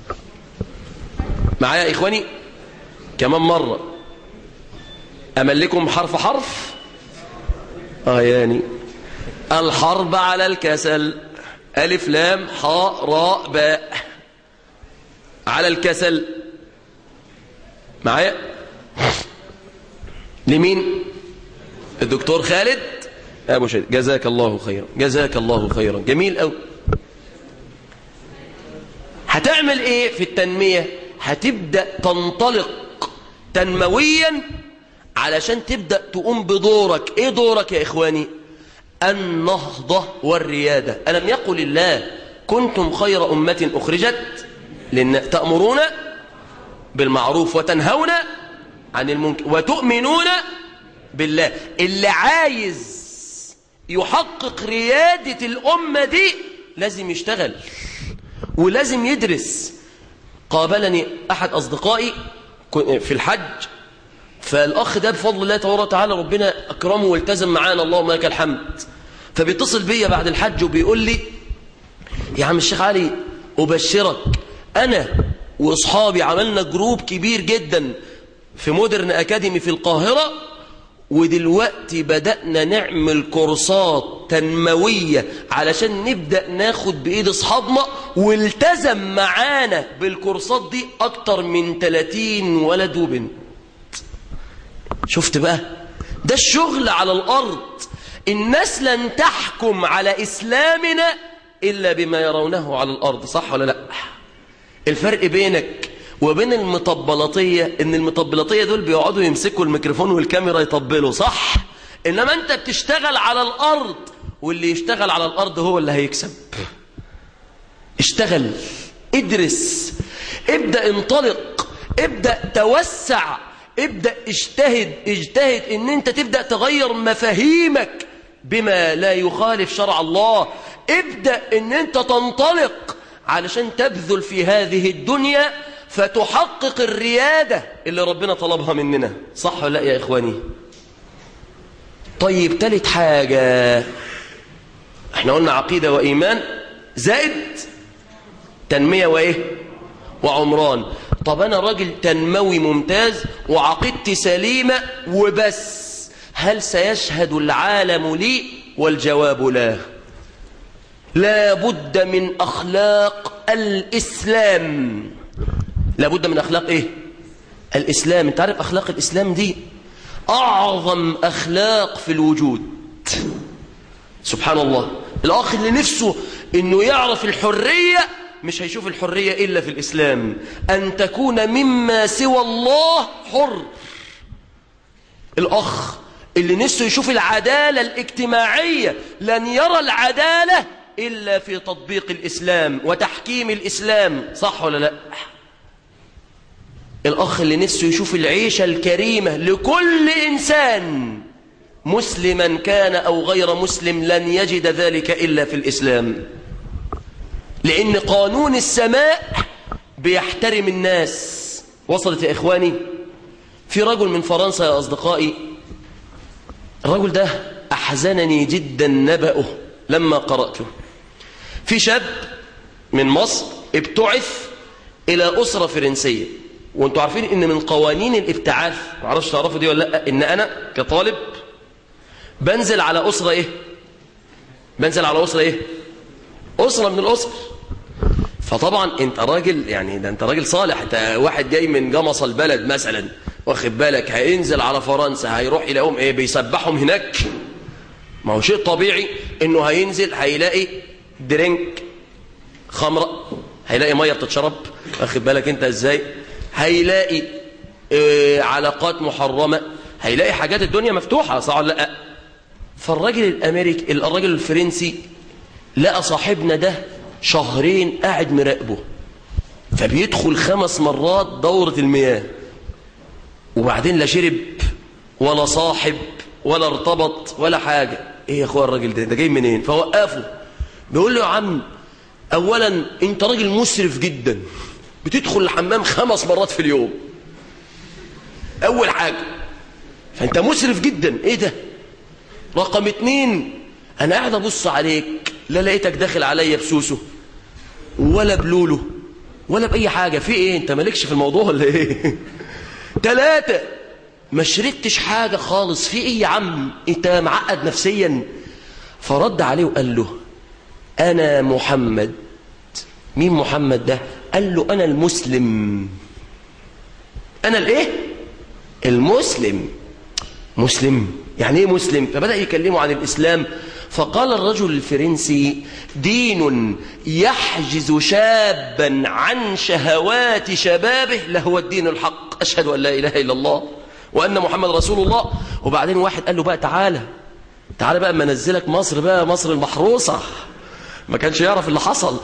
معايا يا إخواني كمان مرة أملكم حرف حرف آه يعني الحرب على الكسل ألف لام حاء راء باء على الكسل معايا لمين الدكتور خالد أبو شادي جزاك الله خيرا جزاك الله خيرا جميل أوي هتعمل ايه في التنمية هتبدأ تنطلق تنمويا علشان تبدأ تقوم بدورك ايه دورك يا اخواني النهضة والريادة ألم يقل الله كنتم خير أمة أخرجت لأن تأمرون بالمعروف وتنهون عن المنكر وتؤمنون بالله اللي عايز يحقق ريادة الأمة دي لازم يشتغل ولازم يدرس قابلني أحد أصدقائي في الحج فالأخ ده بفضل الله تبارك وتعالى ربنا أكرمه والتزم معانا اللهم لك الحمد فبيتصل بيا بعد الحج وبيقول لي يا عم الشيخ علي أبشرك أنا وأصحابي عملنا جروب كبير جدا في مودرن أكاديمي في القاهرة ودلوقتي بدأنا نعمل كورسات تنموية علشان نبدأ ناخد بإيد أصحابنا والتزم معانا بالكورسات دي أكتر من 30 ولد وبنت شفت بقى ده الشغل على الأرض الناس لن تحكم على إسلامنا إلا بما يرونه على الأرض صح ولا لا الفرق بينك وبين المطبلطية إن المطبلطية دول بيقعدوا يمسكوا الميكروفون والكاميرا يطبلوا صح إنما أنت بتشتغل على الأرض واللي يشتغل على الأرض هو اللي هيكسب اشتغل ادرس ابدأ انطلق ابدأ توسع ابدأ اجتهد اجتهد ان انت تبدأ تغير مفاهيمك بما لا يخالف شرع الله ابدأ ان انت تنطلق علشان تبذل في هذه الدنيا فتحقق الريادة اللي ربنا طلبها مننا صح ولا لا يا إخواني طيب تالت حاجة احنا قلنا عقيدة وإيمان زائد تنمية وإيه وعمران طب أنا راجل تنموي ممتاز وعقيدتي سليمة وبس هل سيشهد العالم لي والجواب لا لا بد من أخلاق الإسلام لا بد من أخلاق إيه الإسلام انت عارف أخلاق الإسلام دي أعظم أخلاق في الوجود سبحان الله الأخ اللي نفسه أنه يعرف الحرية مش هيشوف الحرية إلا في الإسلام أن تكون مما سوى الله حر الأخ اللي نفسه يشوف العدالة الاجتماعية لن يرى العدالة إلا في تطبيق الإسلام وتحكيم الإسلام صح ولا لا الأخ اللي نفسه يشوف العيشة الكريمة لكل إنسان مسلما كان أو غير مسلم لن يجد ذلك إلا في الإسلام لأن قانون السماء بيحترم الناس وصلت يا إخواني في رجل من فرنسا يا أصدقائي الرجل ده أحزنني جدا نبأه لما قرأته في شاب من مصر ابتعث إلى أسرة فرنسية وانتوا عارفين ان من قوانين الابتعاث معرفش تعرفوا دي ولا لا ان انا كطالب بنزل على أسرة ايه بنزل على أسرة ايه أسرة من الأسر فطبعا انت راجل يعني ده انت راجل صالح انت واحد جاي من جمص البلد مثلا واخد بالك هينزل على فرنسا هيروح يلاقيهم ايه بيسبحهم هناك ما هو شيء طبيعي انه هينزل هيلاقي درينك خمرة هيلاقي مية بتتشرب واخد بالك انت ازاي هيلاقي اه علاقات محرمة هيلاقي حاجات الدنيا مفتوحة صح ولا لا فالراجل الامريكي الراجل الفرنسي لقى صاحبنا ده شهرين قاعد مراقبه فبيدخل خمس مرات دورة المياه وبعدين لا شرب ولا صاحب ولا ارتبط ولا حاجة ايه يا اخويا الراجل ده ده جاي منين فوقفه بيقول له يا عم اولا انت راجل مسرف جدا بتدخل الحمام خمس مرات في اليوم اول حاجة فانت مسرف جدا ايه ده رقم اتنين انا قاعد ابص عليك لا لقيتك داخل عليا بسوسه ولا بلوله ولا بأي حاجة في ايه انت مالكش في الموضوع ولا ايه تلاتة ما شربتش حاجة خالص في ايه يا عم انت معقد نفسيا فرد عليه وقال له انا محمد مين محمد ده قال له انا المسلم انا الايه المسلم مسلم يعني ايه مسلم فبدأ يكلمه عن الاسلام فقال الرجل الفرنسي دين يحجز شابا عن شهوات شبابه لهو الدين الحق أشهد أن لا إله إلا الله وأن محمد رسول الله وبعدين واحد قال له بقى تعالى تعالى بقى اما انزلك مصر بقى مصر المحروسة ما كانش يعرف اللي حصل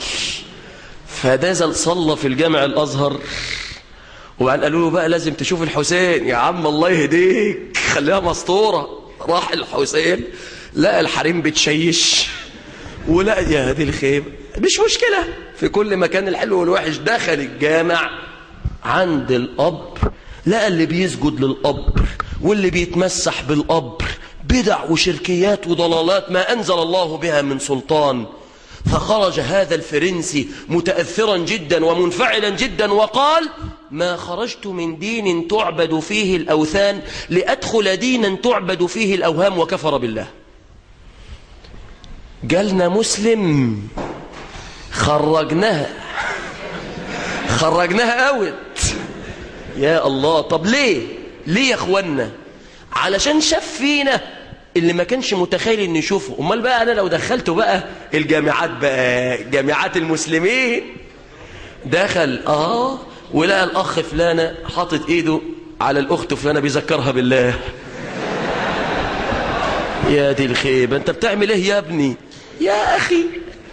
فنزل صلى في الجامع الأزهر وبعدين قالوا له بقى لازم تشوف الحسين يا عم الله يهديك خليها مسطورة راح الحسين لقى الحريم بتشيش ولقى يا هذه الخيبة مش مشكلة في كل مكان الحلو والوحش دخل الجامع عند القبر لقى اللي بيسجد للقبر واللي بيتمسح بالقبر بدع وشركيات وضلالات ما أنزل الله بها من سلطان فخرج هذا الفرنسي متأثرا جدا ومنفعلا جدا وقال ما خرجت من دين تعبد فيه الأوثان لأدخل دينا تعبد فيه الأوهام وكفر بالله جالنا مسلم خرجناها خرجناها اوت يا الله طب ليه ليه يا اخوانا علشان شاف فينا اللي ما كانش متخيل ان يشوفه امال بقى انا لو دخلته بقى الجامعات بقى جامعات المسلمين دخل اه ولقى الاخ فلانه حاطط ايده على الاخت فلانه بيذكرها بالله يا دي الخيبه انت بتعمل ايه يا ابني يا اخي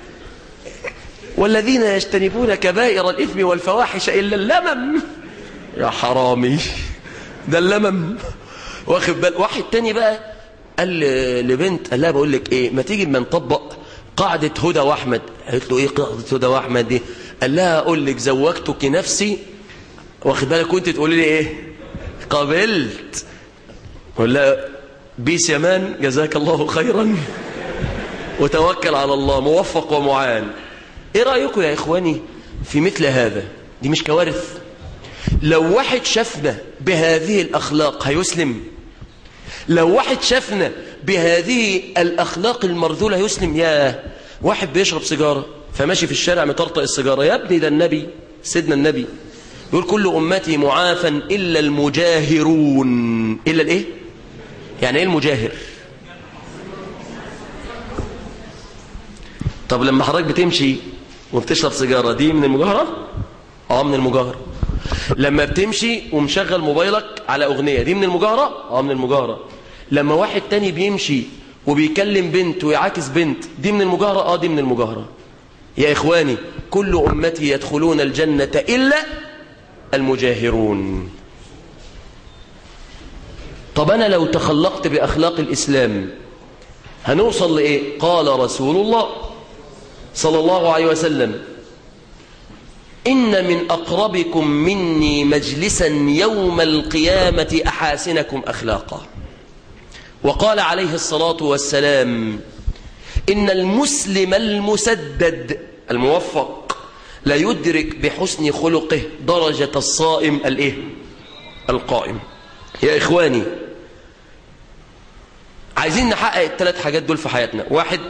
والذين يجتنبون كبائر الاثم والفواحش الا اللمم يا حرامي ده اللمم واخد بال واحد تاني بقى قال لبنت قال لها بقول لك ايه ما تيجي اما نطبق قاعده هدى واحمد قالت له ايه قاعده هدى واحمد دي قال لها اقول لك زوجتك نفسي واخد بالك وانت تقولي لي ايه قبلت قول لها بيس يمان جزاك الله خيرا وتوكل على الله موفق ومعان ايه رايكم يا اخواني في مثل هذا دي مش كوارث لو واحد شافنا بهذه الاخلاق هيسلم لو واحد شافنا بهذه الاخلاق المرذوله يسلم يا واحد بيشرب سيجاره فماشي في الشارع مطرطق السيجاره يا ابني ده النبي سيدنا النبي يقول كل امتي معافا الا المجاهرون الا الايه يعني ايه المجاهر طب لما حضرتك بتمشي وبتشرب سيجاره دي من المجاهره اه من المجاهره لما بتمشي ومشغل موبايلك على اغنيه دي من المجاهره اه من المجاهره لما واحد تاني بيمشي وبيكلم بنت ويعاكس بنت دي من المجاهرة اه دي من المجاهرة يا إخواني كل أمتي يدخلون الجنة إلا المجاهرون طب أنا لو تخلقت بأخلاق الإسلام هنوصل لإيه قال رسول الله صلى الله عليه وسلم إن من أقربكم مني مجلسا يوم القيامة أحاسنكم أخلاقا وقال عليه الصلاة والسلام إن المسلم المسدد الموفق لا يدرك بحسن خلقه درجة الصائم الإيه؟ القائم يا إخواني عايزين نحقق الثلاث حاجات دول في حياتنا واحد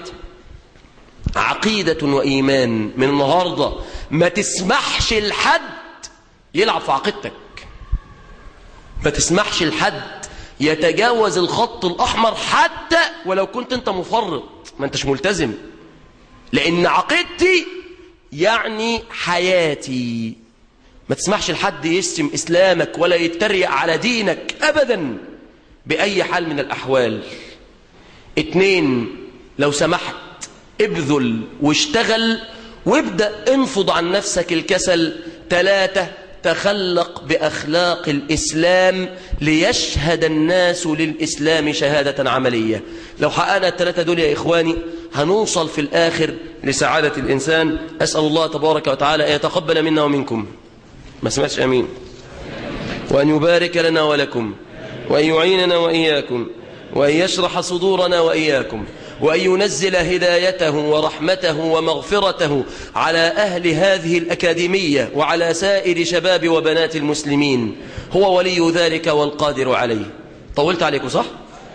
عقيدة وإيمان من النهاردة ما تسمحش لحد يلعب في عقيدتك ما تسمحش لحد يتجاوز الخط الأحمر حتى ولو كنت أنت مفرط ما أنتش ملتزم لأن عقيدتي يعني حياتي ما تسمحش لحد يسم إسلامك ولا يتريق على دينك أبدا بأي حال من الأحوال اتنين لو سمحت ابذل واشتغل وابدأ انفض عن نفسك الكسل ثلاثة تخلق بأخلاق الإسلام ليشهد الناس للإسلام شهادة عملية لو حققنا الثلاثة دول يا إخواني هنوصل في الآخر لسعادة الإنسان أسأل الله تبارك وتعالى أن يتقبل منا ومنكم ما سمعتش أمين وأن يبارك لنا ولكم وأن يعيننا وإياكم وأن يشرح صدورنا وإياكم وأن ينزل هدايته ورحمته ومغفرته على أهل هذه الأكاديمية وعلى سائر شباب وبنات المسلمين هو ولي ذلك والقادر عليه طولت عليكم صح؟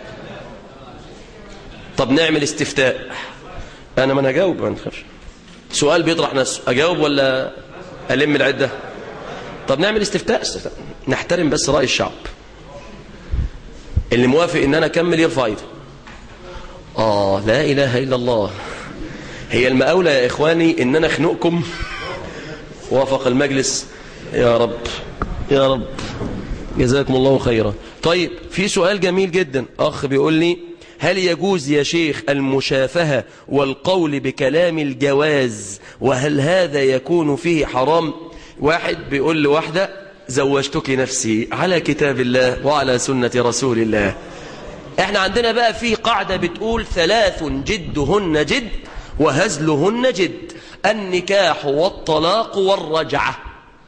طب نعمل استفتاء أنا من أجاوب ما نخافش سؤال بيطرح نفسه أجاوب ولا ألم العدة طب نعمل استفتاء استفتاء نحترم بس رأي الشعب اللي موافق ان انا اكمل يرفع ايده اه لا اله الا الله هي المقاولة يا اخواني ان انا اخنقكم وافق المجلس يا رب يا رب جزاكم الله خيرا طيب في سؤال جميل جدا اخ بيقول لي هل يجوز يا شيخ المشافهة والقول بكلام الجواز وهل هذا يكون فيه حرام واحد بيقول لواحدة زوجتك نفسي على كتاب الله وعلى سنة رسول الله احنا عندنا بقى في قاعدة بتقول ثلاث جدهن جد وهزلهن جد النكاح والطلاق والرجعة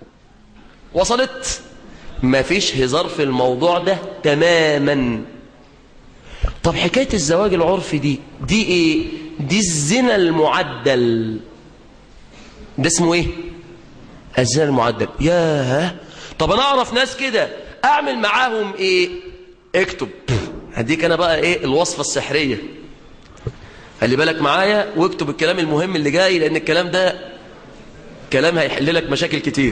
وصلت ما فيش هزار في الموضوع ده تماما طب حكاية الزواج العرفي دي دي ايه دي الزنا المعدل ده اسمه ايه الزنا المعدل ياه طب انا اعرف ناس كده اعمل معاهم ايه اكتب هديك انا بقى ايه الوصفة السحرية خلي بالك معايا واكتب الكلام المهم اللي جاي لان الكلام ده كلام هيحل لك مشاكل كتير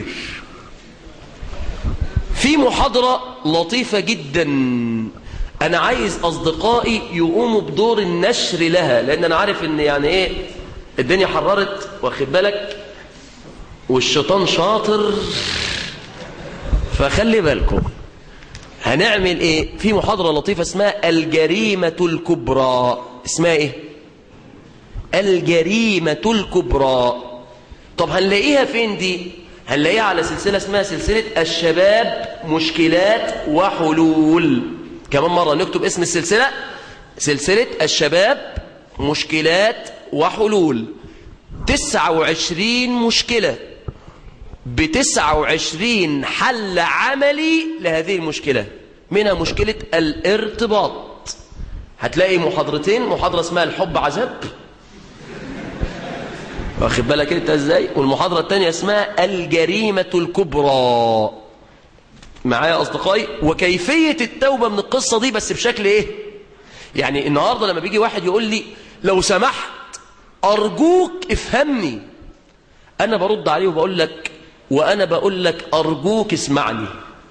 في محاضرة لطيفة جدا انا عايز اصدقائي يقوموا بدور النشر لها لان انا عارف ان يعني ايه الدنيا حررت واخد بالك والشيطان شاطر فخلي بالكم هنعمل ايه في محاضرة لطيفة اسمها الجريمة الكبرى اسمها ايه الجريمة الكبرى طب هنلاقيها فين دي هنلاقيها على سلسلة اسمها سلسلة الشباب مشكلات وحلول كمان مرة نكتب اسم السلسلة سلسلة الشباب مشكلات وحلول تسعة وعشرين مشكلة بتسعة وعشرين حل عملي لهذه المشكلة منها مشكلة الارتباط هتلاقي محاضرتين محاضرة اسمها الحب عذاب واخد بالك انت ازاي والمحاضرة الثانية اسمها الجريمة الكبرى معايا اصدقائي وكيفية التوبة من القصة دي بس بشكل ايه يعني النهاردة لما بيجي واحد يقول لي لو سمحت ارجوك افهمني انا برد عليه وبقول لك وانا بقول لك ارجوك اسمعني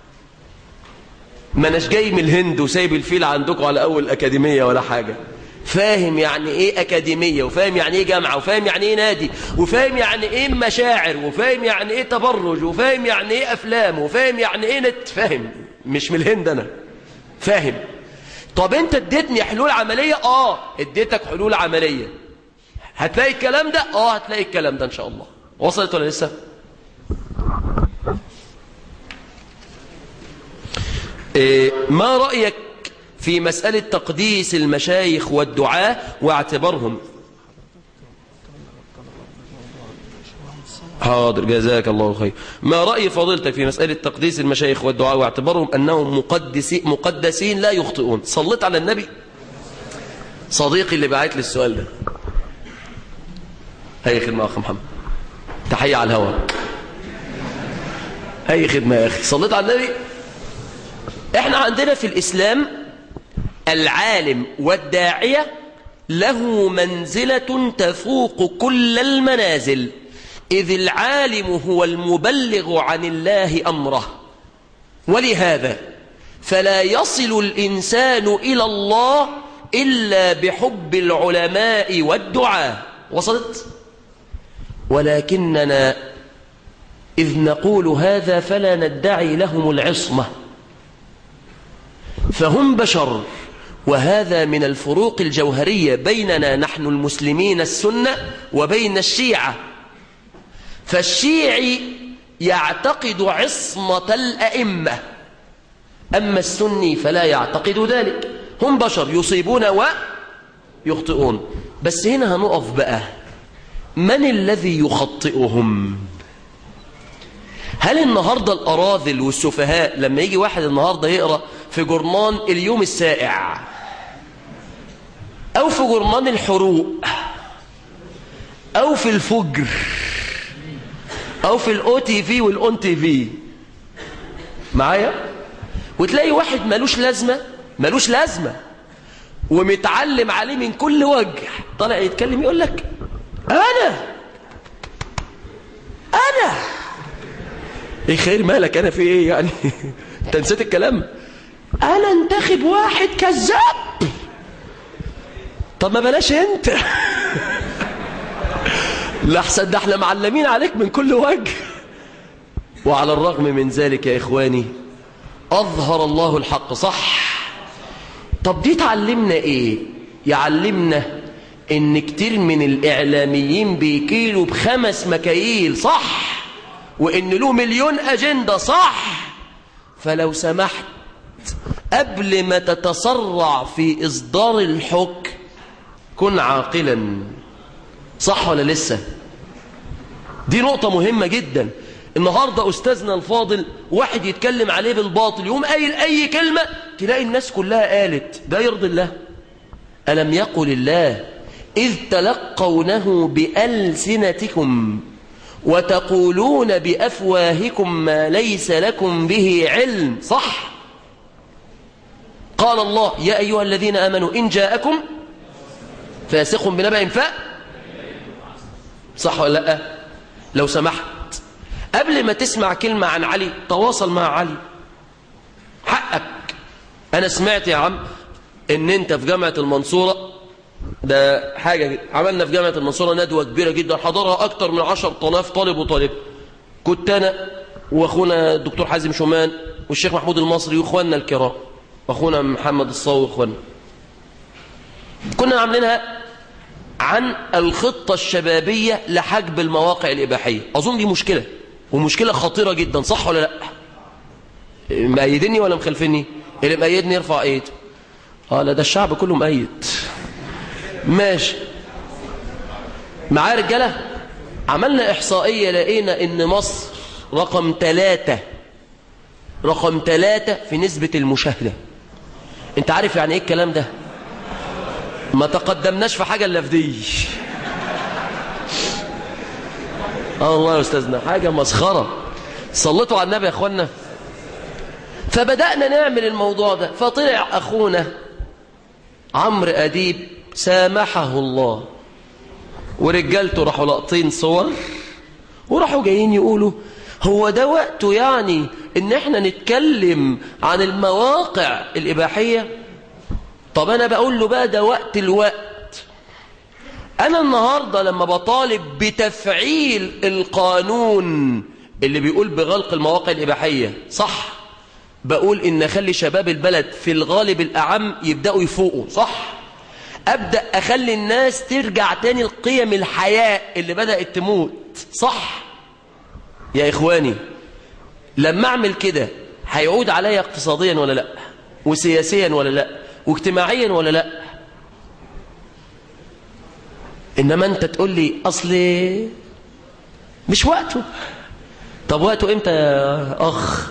ما اناش جاي من الهند وسايب الفيل عندكم على اول اكاديميه ولا حاجه فاهم يعني ايه اكاديميه وفاهم يعني ايه جامعه وفاهم يعني ايه نادي وفاهم يعني ايه مشاعر وفاهم يعني ايه تبرج وفاهم يعني ايه افلام وفاهم يعني ايه نت فاهم مش من الهند انا فاهم طب انت اديتني حلول عملية اه اديتك حلول عملية هتلاقي الكلام ده اه هتلاقي الكلام ده ان شاء الله وصلت ولا لسه إيه ما رأيك في مسألة تقديس المشايخ والدعاة واعتبارهم حاضر جزاك الله خير ما رأي فضيلتك في مسألة تقديس المشايخ والدعاء واعتبارهم أنهم مقدسين, مقدسين لا يخطئون صليت على النبي صديقي اللي بعت لي السؤال ده هي خدمة أخ محمد تحية على الهواء هي خدمة يا أخي صليت على النبي احنا عندنا في الإسلام العالم والداعية له منزلة تفوق كل المنازل إذ العالم هو المبلغ عن الله أمره ولهذا فلا يصل الإنسان إلى الله إلا بحب العلماء والدعاء وصلت؟ ولكننا إذ نقول هذا فلا ندعي لهم العصمة فهم بشر وهذا من الفروق الجوهرية بيننا نحن المسلمين السنة وبين الشيعة فالشيعي يعتقد عصمة الأئمة أما السني فلا يعتقد ذلك هم بشر يصيبون ويخطئون بس هنا هنقف بقى من الذي يخطئهم هل النهاردة الأراذل والسفهاء لما يجي واحد النهاردة يقرأ في جرمان اليوم السائع أو في جرمان الحروق أو في الفجر أو في الأو تي في والأون تي في معايا وتلاقي واحد ملوش لازمة ملوش لازمة ومتعلم عليه من كل وجه طالع يتكلم يقول لك أنا أنا إيه خير مالك أنا في إيه يعني أنت نسيت الكلام أنا انتخب واحد كذاب طب ما بلاش أنت لحسن ده احنا معلمين عليك من كل وجه وعلى الرغم من ذلك يا إخواني أظهر الله الحق صح طب دي تعلمنا إيه يعلمنا إن كتير من الإعلاميين بيكيلوا بخمس مكاييل صح وإن له مليون أجندة صح فلو سمحت قبل ما تتسرع في إصدار الحكم كن عاقلا صح ولا لسه دي نقطة مهمة جدا النهاردة أستاذنا الفاضل واحد يتكلم عليه بالباطل يقوم قايل أي كلمة تلاقي الناس كلها قالت ده يرضي الله ألم يقل الله إذ تلقونه بألسنتكم وتقولون بأفواهكم ما ليس لكم به علم صح قال الله يا أيها الذين آمنوا إن جاءكم فاسق بنبأ فاء صح ولا لا لو سمحت قبل ما تسمع كلمة عن علي تواصل مع علي حقك أنا سمعت يا عم إن أنت في جامعة المنصورة ده حاجة عملنا في جامعة المنصورة ندوة كبيرة جدا حضرها أكتر من عشر طلاف طالب وطالب كنت أنا وأخونا الدكتور حازم شومان والشيخ محمود المصري وإخواننا الكرام وأخونا محمد الصاوي وإخواننا كنا عاملينها عن الخطة الشبابية لحجب المواقع الإباحية أظن دي مشكلة ومشكلة خطيرة جدا صح ولا لا مأيدني ولا مخلفني اللي مأيدني يرفع ايده اه لا ده الشعب كله مأيد ماشي معايا رجالة عملنا إحصائية لقينا إن مصر رقم ثلاثة رقم ثلاثة في نسبة المشاهدة انت عارف يعني ايه الكلام ده ما تقدمناش في حاجة الا في دي اه والله يا استاذنا حاجة مسخرة صلتوا على النبي يا اخوانا فبدأنا نعمل الموضوع ده فطلع اخونا عمرو اديب سامحه الله ورجالته راحوا لاقطين صور وراحوا جايين يقولوا هو ده وقته يعني ان احنا نتكلم عن المواقع الاباحيه طب انا بقول له بقى ده وقت الوقت انا النهارده لما بطالب بتفعيل القانون اللي بيقول بغلق المواقع الاباحيه صح بقول إن أخلي شباب البلد في الغالب الأعم يبدأوا يفوقوا صح؟ أبدأ أخلي الناس ترجع تاني القيم الحياة اللي بدأت تموت صح؟ يا إخواني لما أعمل كده هيعود عليا اقتصاديا ولا لا وسياسيا ولا لا واجتماعيا ولا لا إنما أنت تقول لي أصلي مش وقته طب وقته إمتى يا أخ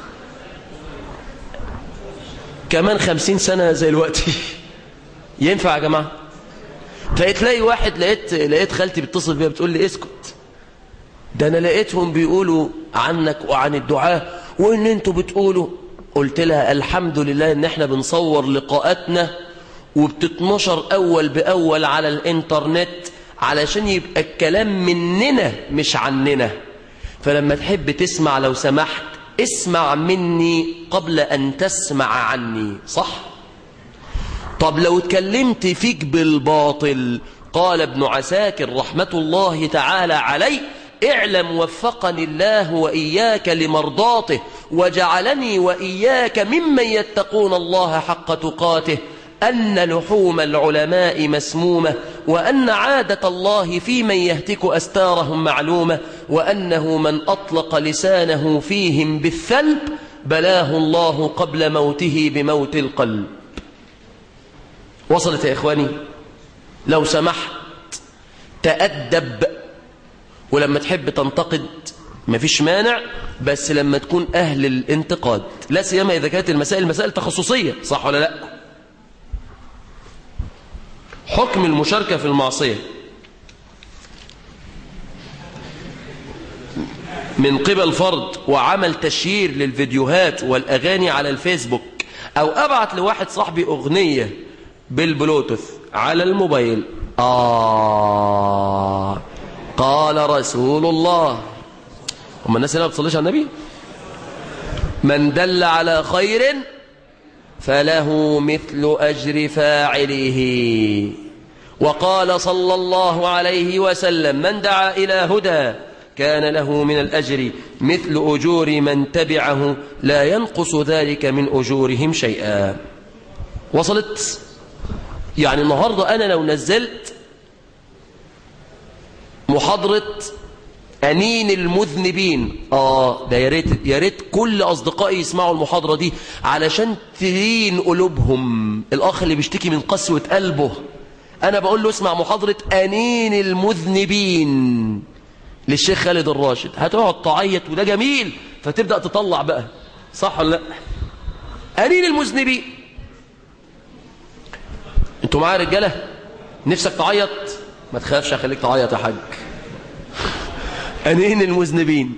كمان خمسين سنة زي الوقت ينفع يا جماعة تلاقي واحد لقيت لقيت خالتي بتصل بيها بتقول لي اسكت ده انا لقيتهم بيقولوا عنك وعن الدعاء وان انتوا بتقولوا قلت لها الحمد لله ان احنا بنصور لقاءاتنا وبتتنشر اول باول على الانترنت علشان يبقى الكلام مننا مش عننا فلما تحب تسمع لو سمحت اسمع مني قبل ان تسمع عني صح طب لو اتكلمت فيك بالباطل قال ابن عساكر رحمة الله تعالى عليه اعلم وفقني الله وإياك لمرضاته وجعلني وإياك ممن يتقون الله حق تقاته أن لحوم العلماء مسمومة وأن عادة الله في من يهتك أستارهم معلومة وأنه من أطلق لسانه فيهم بالثلب بلاه الله قبل موته بموت القلب وصلت يا إخواني لو سمحت تأدب ولما تحب تنتقد مفيش مانع بس لما تكون أهل الانتقاد لا سيما إذا كانت المسائل مسائل تخصصية صح ولا لا حكم المشاركة في المعصية من قبل فرد وعمل تشيير للفيديوهات والأغاني على الفيسبوك أو أبعت لواحد صاحبي أغنية بالبلوتوث على الموبايل آه قال رسول الله هم الناس هنا ما بتصليش على النبي من دل على خير فله مثل أجر فاعله وقال صلى الله عليه وسلم من دعا إلى هدى كان له من الأجر مثل أجور من تبعه لا ينقص ذلك من أجورهم شيئا وصلت يعني النهاردة أنا لو نزلت محاضرة أنين المذنبين آه ده يا ريت يا ريت كل أصدقائي يسمعوا المحاضرة دي علشان تلين قلوبهم الأخ اللي بيشتكي من قسوة قلبه أنا بقول له اسمع محاضرة أنين المذنبين للشيخ خالد الراشد هتقعد تعيط وده جميل فتبدأ تطلع بقى صح ولا لا أنين المذنبين انتوا معايا رجاله نفسك تعيط ما تخافش اخليك تعيط يا حاج انين المذنبين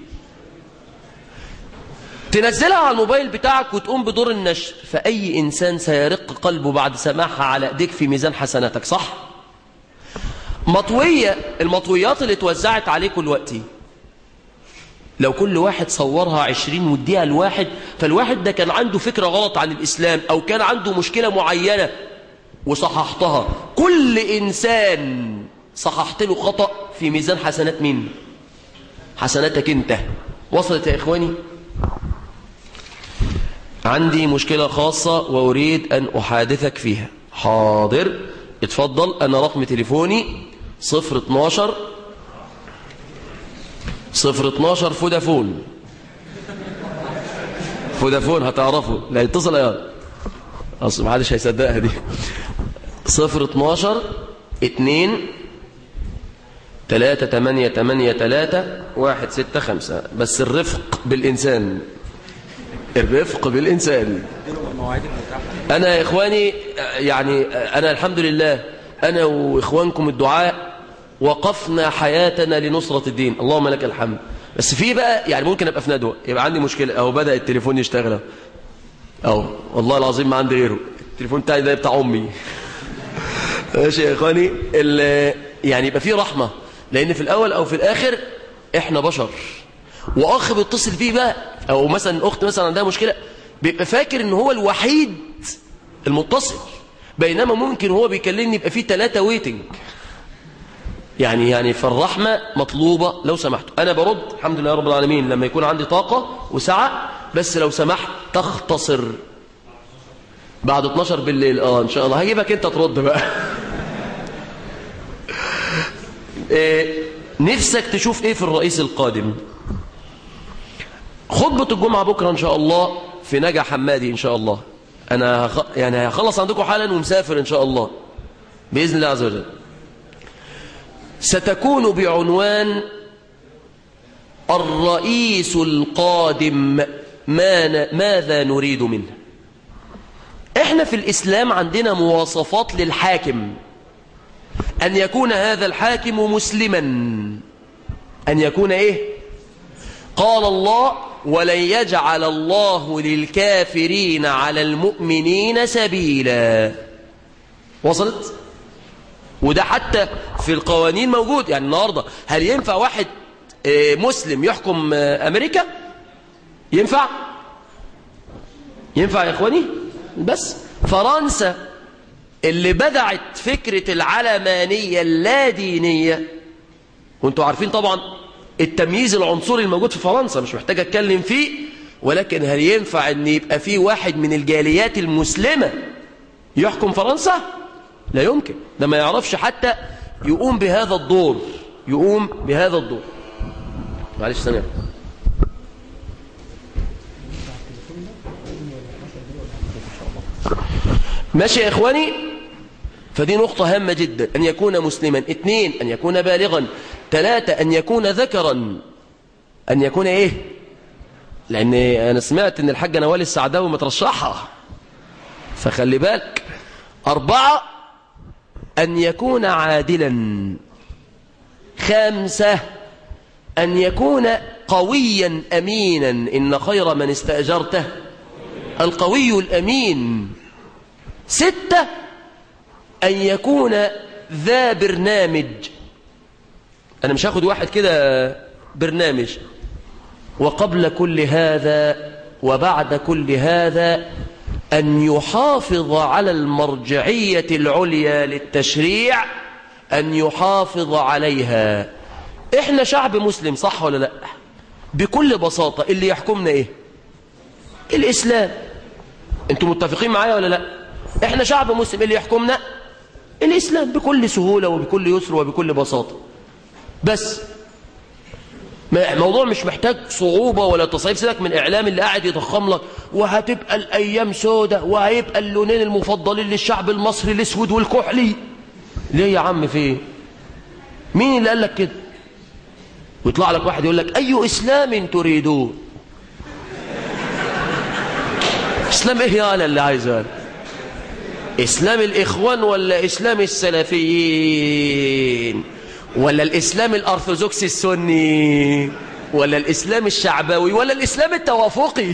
تنزلها على الموبايل بتاعك وتقوم بدور النشر فأي إنسان سيرق قلبه بعد سماعها على ايديك في ميزان حسناتك صح؟ مطوية المطويات اللي اتوزعت عليكم دلوقتي لو كل واحد صورها عشرين واديها لواحد فالواحد ده كان عنده فكرة غلط عن الإسلام أو كان عنده مشكلة معينة وصححتها كل إنسان صححت له خطأ في ميزان حسنات مين حسناتك انت وصلت يا إخواني عندي مشكلة خاصة وأريد أن أحادثك فيها حاضر اتفضل أنا رقم تليفوني صفر اتناشر صفر اتناشر فودافون فودافون هتعرفوا لا يتصل يا أصل محدش هيصدقها دي صفر اتناشر اتنين تلاتة تمانية تمانية تلاتة واحد ستة خمسة بس الرفق بالإنسان الرفق بالإنسان أنا يا إخواني يعني أنا الحمد لله أنا وإخوانكم الدعاء وقفنا حياتنا لنصرة الدين اللهم لك الحمد بس في بقى يعني ممكن أبقى في ندوة يبقى عندي مشكلة أو بدأ التليفون يشتغل أو والله العظيم ما عندي غيره التليفون بتاعي ده بتاع أمي ماشي يا إخواني يعني يبقى في رحمة لأن في الأول أو في الآخر إحنا بشر وأخ بيتصل فيه بقى أو مثلا أخت مثلا عندها مشكلة بيبقى فاكر إن هو الوحيد المتصل بينما ممكن هو بيكلمني يبقى فيه ثلاثة ويتنج يعني يعني فالرحمة مطلوبة لو سمحتوا أنا برد الحمد لله رب العالمين لما يكون عندي طاقة وسعة بس لو سمحت تختصر بعد 12 بالليل اه ان شاء الله هجيبك انت ترد بقى إيه نفسك تشوف ايه في الرئيس القادم خطبة الجمعة بكرة ان شاء الله في نجا حمادي ان شاء الله انا هخ... يعني هخلص عندكم حالا ومسافر ان شاء الله بإذن الله عز وجل ستكون بعنوان الرئيس القادم ما ن... ماذا نريد منه احنا في الإسلام عندنا مواصفات للحاكم أن يكون هذا الحاكم مسلما أن يكون إيه قال الله ولن يجعل الله للكافرين على المؤمنين سبيلا وصلت وده حتى في القوانين موجود يعني النهاردة هل ينفع واحد مسلم يحكم أمريكا ينفع ينفع يا إخواني بس فرنسا اللي بدعت فكرة العلمانية اللادينية وانتوا عارفين طبعا التمييز العنصري الموجود في فرنسا مش محتاج اتكلم فيه ولكن هل ينفع ان يبقى في واحد من الجاليات المسلمة يحكم فرنسا لا يمكن ده ما يعرفش حتى يقوم بهذا الدور يقوم بهذا الدور معلش ثانيه ماشي يا إخواني فدي نقطة هامة جدا أن يكون مسلما اثنين أن يكون بالغا ثلاثة أن يكون ذكرا أن يكون إيه لأن أنا سمعت أن الحاجة نوال السعداوي مترشحها فخلي بالك أربعة أن يكون عادلا خامسة أن يكون قويا أمينا إن خير من استأجرته القوي الأمين ستة أن يكون ذا برنامج أنا مش هاخد واحد كده برنامج وقبل كل هذا وبعد كل هذا أن يحافظ على المرجعية العليا للتشريع أن يحافظ عليها إحنا شعب مسلم صح ولا لا بكل بساطة اللي يحكمنا إيه الإسلام أنتم متفقين معايا ولا لا احنا شعب مسلم اللي يحكمنا الإسلام بكل سهولة وبكل يسر وبكل بساطة بس موضوع مش محتاج صعوبة ولا تصعيب سيبك من إعلام اللي قاعد يضخم لك وهتبقى الأيام سودة وهيبقى اللونين المفضلين للشعب المصري الأسود والكحلي ليه يا عم في ايه مين اللي قال لك كده ويطلع لك واحد يقول لك أي إسلام تريدون إسلام إيه يا اللي عايزه إسلام الإخوان ولا إسلام السلفيين ولا الإسلام الأرثوذكسي السني ولا الإسلام الشعبوي ولا الإسلام التوافقي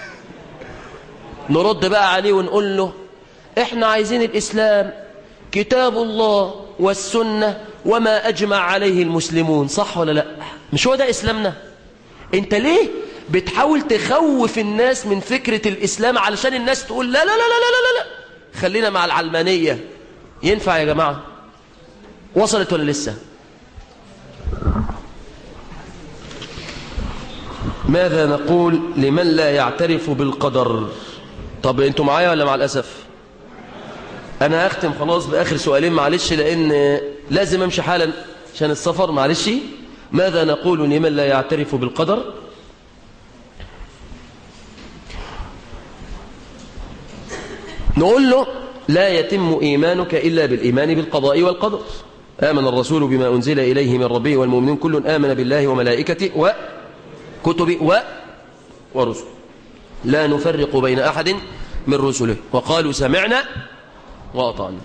نرد بقى عليه ونقول له إحنا عايزين الإسلام كتاب الله والسنة وما أجمع عليه المسلمون صح ولا لا مش هو ده إسلامنا أنت ليه بتحاول تخوف الناس من فكرة الإسلام علشان الناس تقول لا لا لا لا لا لا, لا. خلينا مع العلمانية ينفع يا جماعة وصلت ولا لسه ماذا نقول لمن لا يعترف بالقدر طب انتوا معايا ولا مع الأسف أنا أختم خلاص بآخر سؤالين معلش لأن لازم أمشي حالا عشان السفر معلش ماذا نقول لمن لا يعترف بالقدر نقول له لا يتم إيمانك إلا بالإيمان بالقضاء والقدر آمن الرسول بما أنزل إليه من ربه والمؤمنون كل آمن بالله وملائكته وكتبه و ورسل لا نفرق بين أحد من رسله وقالوا سمعنا وأطعنا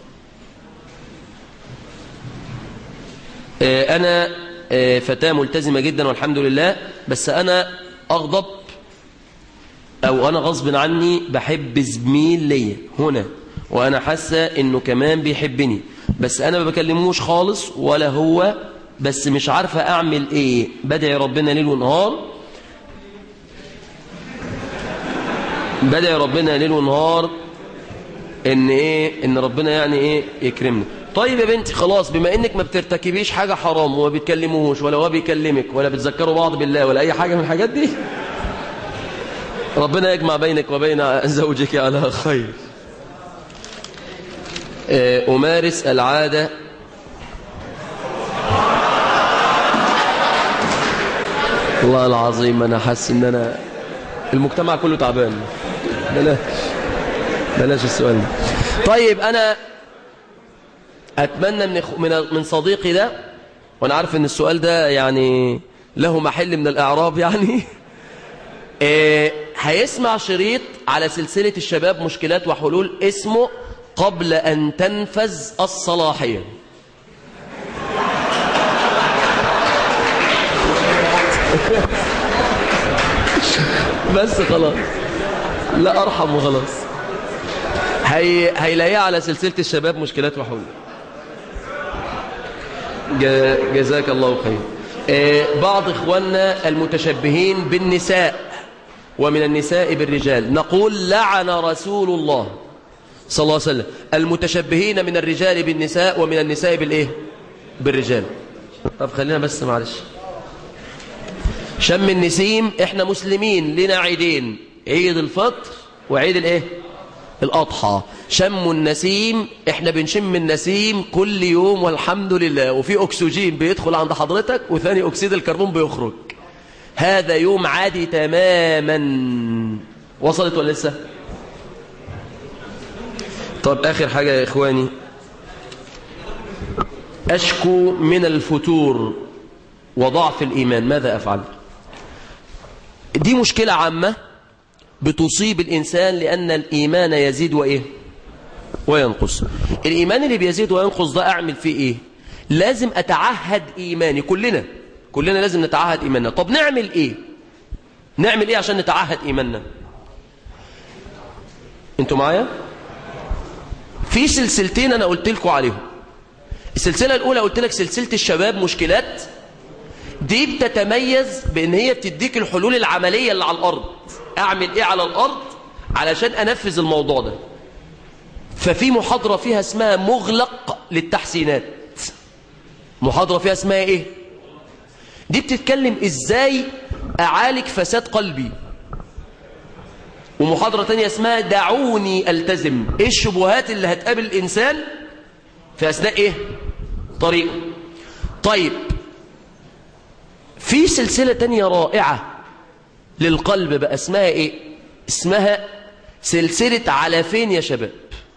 أنا فتاة ملتزمة جدا والحمد لله بس أنا أغضب أو أنا غصب عني بحب زميل ليا هنا وأنا حاسة إنه كمان بيحبني بس أنا ما بكلموش خالص ولا هو بس مش عارفة أعمل إيه بدعي ربنا ليل ونهار بدعي ربنا ليل ونهار إن إيه إن ربنا يعني إيه يكرمني طيب يا بنتي خلاص بما إنك ما بترتكبيش حاجة حرام وما بتكلموهوش ولا هو بيكلمك ولا بتذكروا بعض بالله ولا أي حاجة من الحاجات دي ربنا يجمع بينك وبين زوجك على خير آه، أمارس العادة والله العظيم أنا حاسس إن أنا المجتمع كله تعبان بلاش بلاش السؤال ده طيب أنا أتمنى من إخ- من من صديقي ده وأنا عارف إن السؤال ده يعني له محل من الإعراب يعني آه، هيسمع شريط على سلسلة الشباب مشكلات وحلول اسمه قبل أن تنفذ الصلاحية بس خلاص لا أرحم وخلاص هي... هيلاقيه على سلسلة الشباب مشكلات وحلول ج- جزاك الله خير آه، بعض إخواننا المتشبهين بالنساء ومن النساء بالرجال نقول لعن رسول الله صلى الله عليه وسلم المتشبهين من الرجال بالنساء ومن النساء بالإيه بالرجال طب خلينا بس معلش شم النسيم احنا مسلمين لنا عيدين عيد الفطر وعيد الايه الأضحى شم النسيم احنا بنشم النسيم كل يوم والحمد لله وفي أكسجين بيدخل عند حضرتك وثاني أكسيد الكربون بيخرج هذا يوم عادي تماما وصلت ولا لسه طب آخر حاجة يا إخواني أشكو من الفتور وضعف الإيمان ماذا أفعل دي مشكلة عامة بتصيب الإنسان لأن الإيمان يزيد وإيه وينقص الإيمان اللي بيزيد وينقص ده أعمل فيه إيه لازم أتعهد إيماني كلنا كلنا لازم نتعهد إيماننا طب نعمل إيه نعمل إيه عشان نتعهد إيماننا أنتوا معايا في سلسلتين أنا قلت لكم عليهم السلسلة الأولى قلت لك سلسلة الشباب مشكلات دي بتتميز بأن هي بتديك الحلول العملية اللي على الأرض أعمل إيه على الأرض علشان أنفذ الموضوع ده ففي محاضرة فيها اسمها مغلق للتحسينات محاضرة فيها اسمها إيه دي بتتكلم إزاي أعالج فساد قلبي ومحاضرة تانية اسمها دعوني ألتزم إيه الشبهات اللي هتقابل الإنسان في أثناء إيه طريقه طيب في سلسلة تانية رائعة للقلب بقى اسمها ايه اسمها سلسلة على فين يا شباب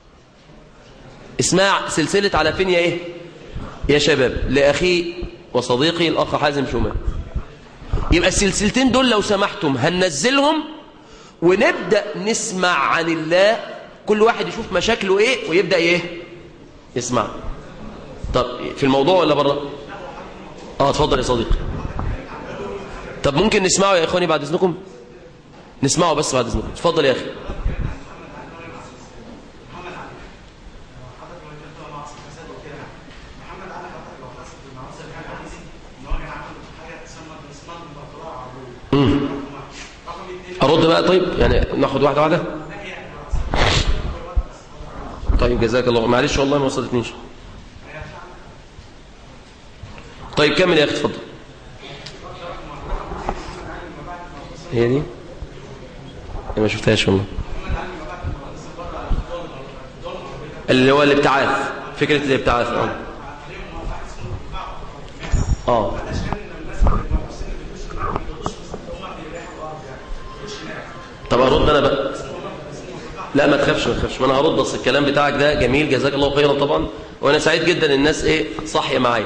اسمها سلسلة على فين يا ايه يا شباب لأخي وصديقي الأخ حازم شومان يبقى السلسلتين دول لو سمحتم هننزلهم ونبدأ نسمع عن الله كل واحد يشوف مشاكله ايه ويبدأ ايه يسمع طب في الموضوع ولا بره اه اتفضل يا صديقي طب ممكن نسمعه يا اخواني بعد اذنكم نسمعه بس بعد اذنكم اتفضل يا اخي مم. ارد بقى طيب يعني ناخد واحده واحده طيب جزاك الله معلش والله ما وصلتنيش طيب كمل يا اخي اتفضل هي دي أنا ما شفتهاش والله اللي هو الابتعاث فكرة الابتعاث اه اه طب ارد انا بقى لا ما تخافش ما تخافش ما انا هرد اصل الكلام بتاعك ده جميل جزاك الله خيرا طبعا وانا سعيد جدا الناس ايه صاحيه معايا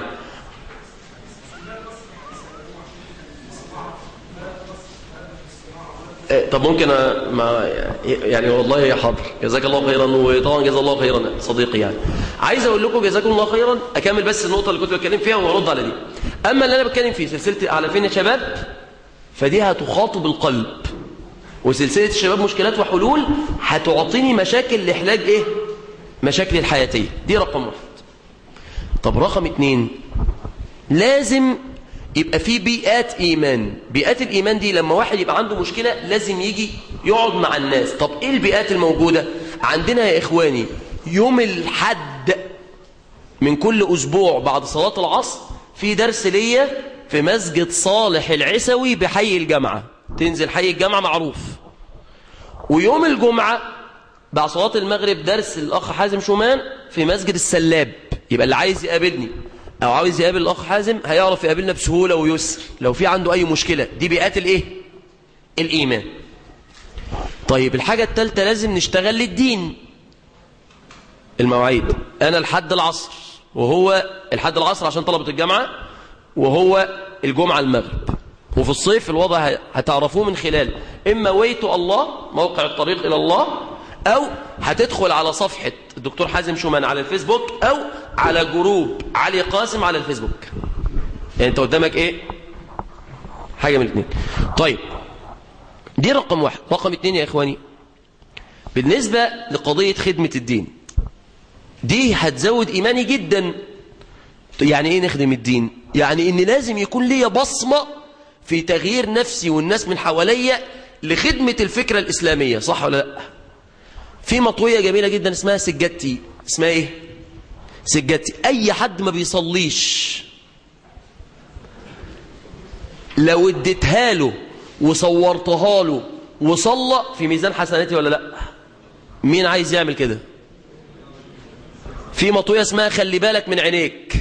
إيه، طب ممكن أ- ما يعني والله يا حاضر جزاك الله خيرا وطبعا جزا الله خيرا صديقي يعني عايز اقول لكم جزاكم الله خيرا اكمل بس النقطه اللي كنت بتكلم فيها وارد على دي اما اللي انا بتكلم فيه سلسله على فين يا شباب فدي هتخاطب القلب وسلسله الشباب مشكلات وحلول هتعطيني مشاكل لعلاج ايه مشاكل الحياتيه دي رقم واحد طب رقم اتنين لازم يبقى في بيئات إيمان بيئات الإيمان دي لما واحد يبقى عنده مشكلة لازم يجي يقعد مع الناس طب إيه البيئات الموجودة عندنا يا إخواني يوم الحد من كل أسبوع بعد صلاة العصر في درس ليا في مسجد صالح العسوي بحي الجامعة تنزل حي الجامعة معروف ويوم الجمعة بعد صلاة المغرب درس الأخ حازم شومان في مسجد السلاب يبقى اللي عايز يقابلني أو عاوز يقابل الأخ حازم هيعرف يقابلنا بسهولة ويسر لو في عنده أي مشكلة دي بيئات الإيه؟ الإيمان طيب الحاجة الثالثة لازم نشتغل للدين المواعيد أنا لحد العصر وهو لحد العصر عشان طلبة الجامعة وهو الجمعة المغرب وفي الصيف الوضع هتعرفوه من خلال إما ويتو الله موقع الطريق إلى الله أو هتدخل على صفحة الدكتور حازم شومان على الفيسبوك أو على جروب علي قاسم على الفيسبوك يعني أنت قدامك إيه حاجة من الاثنين طيب دي رقم واحد رقم اثنين يا إخواني بالنسبة لقضية خدمة الدين دي هتزود إيماني جدا يعني إيه نخدم الدين يعني إن لازم يكون لي بصمة في تغيير نفسي والناس من حواليا لخدمة الفكرة الإسلامية صح ولا لا في مطوية جميلة جدا اسمها سجادتي اسمها ايه سجادتي اي حد ما بيصليش لو اديتها له وصورتها له وصلى في ميزان حسناتي ولا لا مين عايز يعمل كده في مطوية اسمها خلي بالك من عينيك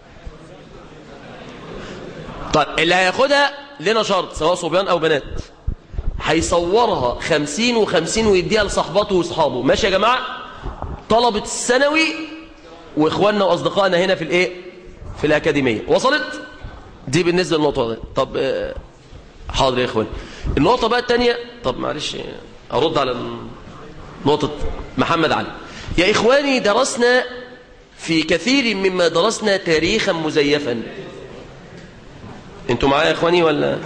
طيب اللي هياخدها لنا شرط سواء صبيان او بنات هيصورها خمسين وخمسين ويديها لصحباته واصحابه ماشي يا جماعة طلبة الثانوي واخواننا واصدقائنا هنا في الايه في الاكاديمية وصلت دي بالنسبة للنقطة دي طب آه، حاضر يا اخوان النقطة بقى التانية طب معلش ارد على نقطة محمد علي يا اخواني درسنا في كثير مما درسنا تاريخا مزيفا انتوا معايا يا اخواني ولا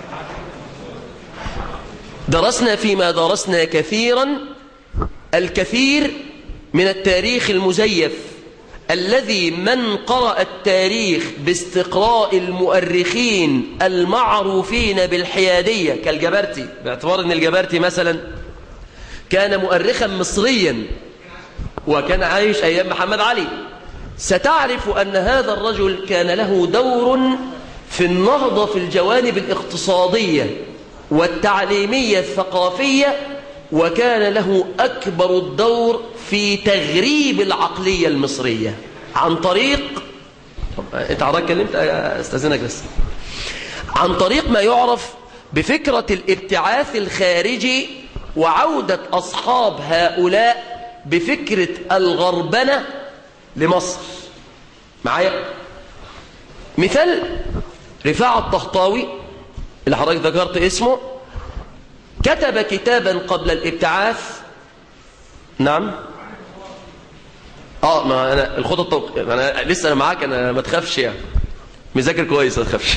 درسنا فيما درسنا كثيرا الكثير من التاريخ المزيف الذي من قرأ التاريخ باستقراء المؤرخين المعروفين بالحيادية كالجبرتي باعتبار أن الجبرتي مثلا كان مؤرخا مصريا وكان عايش أيام محمد علي ستعرف أن هذا الرجل كان له دور في النهضة في الجوانب الاقتصادية والتعليمية الثقافية وكان له أكبر الدور في تغريب العقلية المصرية عن طريق طب انت عراك كلمت استاذنك بس عن طريق ما يعرف بفكرة الابتعاث الخارجي وعودة أصحاب هؤلاء بفكرة الغربنة لمصر معايا مثال رفاعة الطهطاوي اللي حضرتك ذكرت اسمه كتب كتابا قبل الابتعاث نعم اه ما انا الخطط طوق انا لسه انا معاك انا ما تخافش يعني مذاكر كويس ما تخافش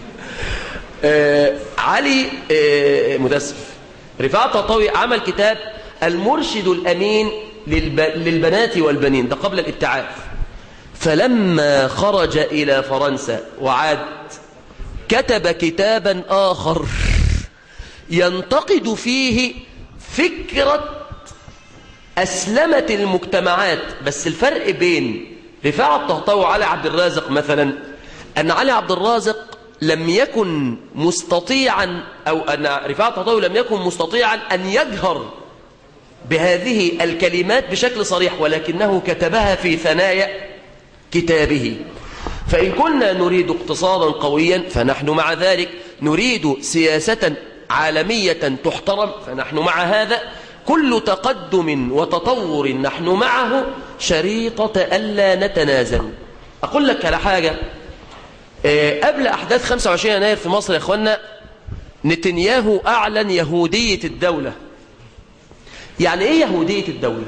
آه علي آه مدسف رفاعة الطهطاوي عمل كتاب المرشد الامين للب... للبنات والبنين ده قبل الابتعاث فلما خرج الى فرنسا وعاد كتب كتابا آخر ينتقد فيه فكرة أسلمة المجتمعات بس الفرق بين رفاعة الطهطاوي وعلي عبد الرازق مثلا أن علي عبد الرازق لم يكن مستطيعا أو أن رفاعة الطهطاوي لم يكن مستطيعا أن يجهر بهذه الكلمات بشكل صريح ولكنه كتبها في ثنايا كتابه فإن كنا نريد اقتصادا قويا فنحن مع ذلك نريد سياسة عالمية تحترم فنحن مع هذا كل تقدم وتطور نحن معه شريطة ألا نتنازل أقول لك على حاجة قبل أحداث 25 يناير في مصر يا أخوانا نتنياهو أعلن يهودية الدولة يعني إيه يهودية الدولة؟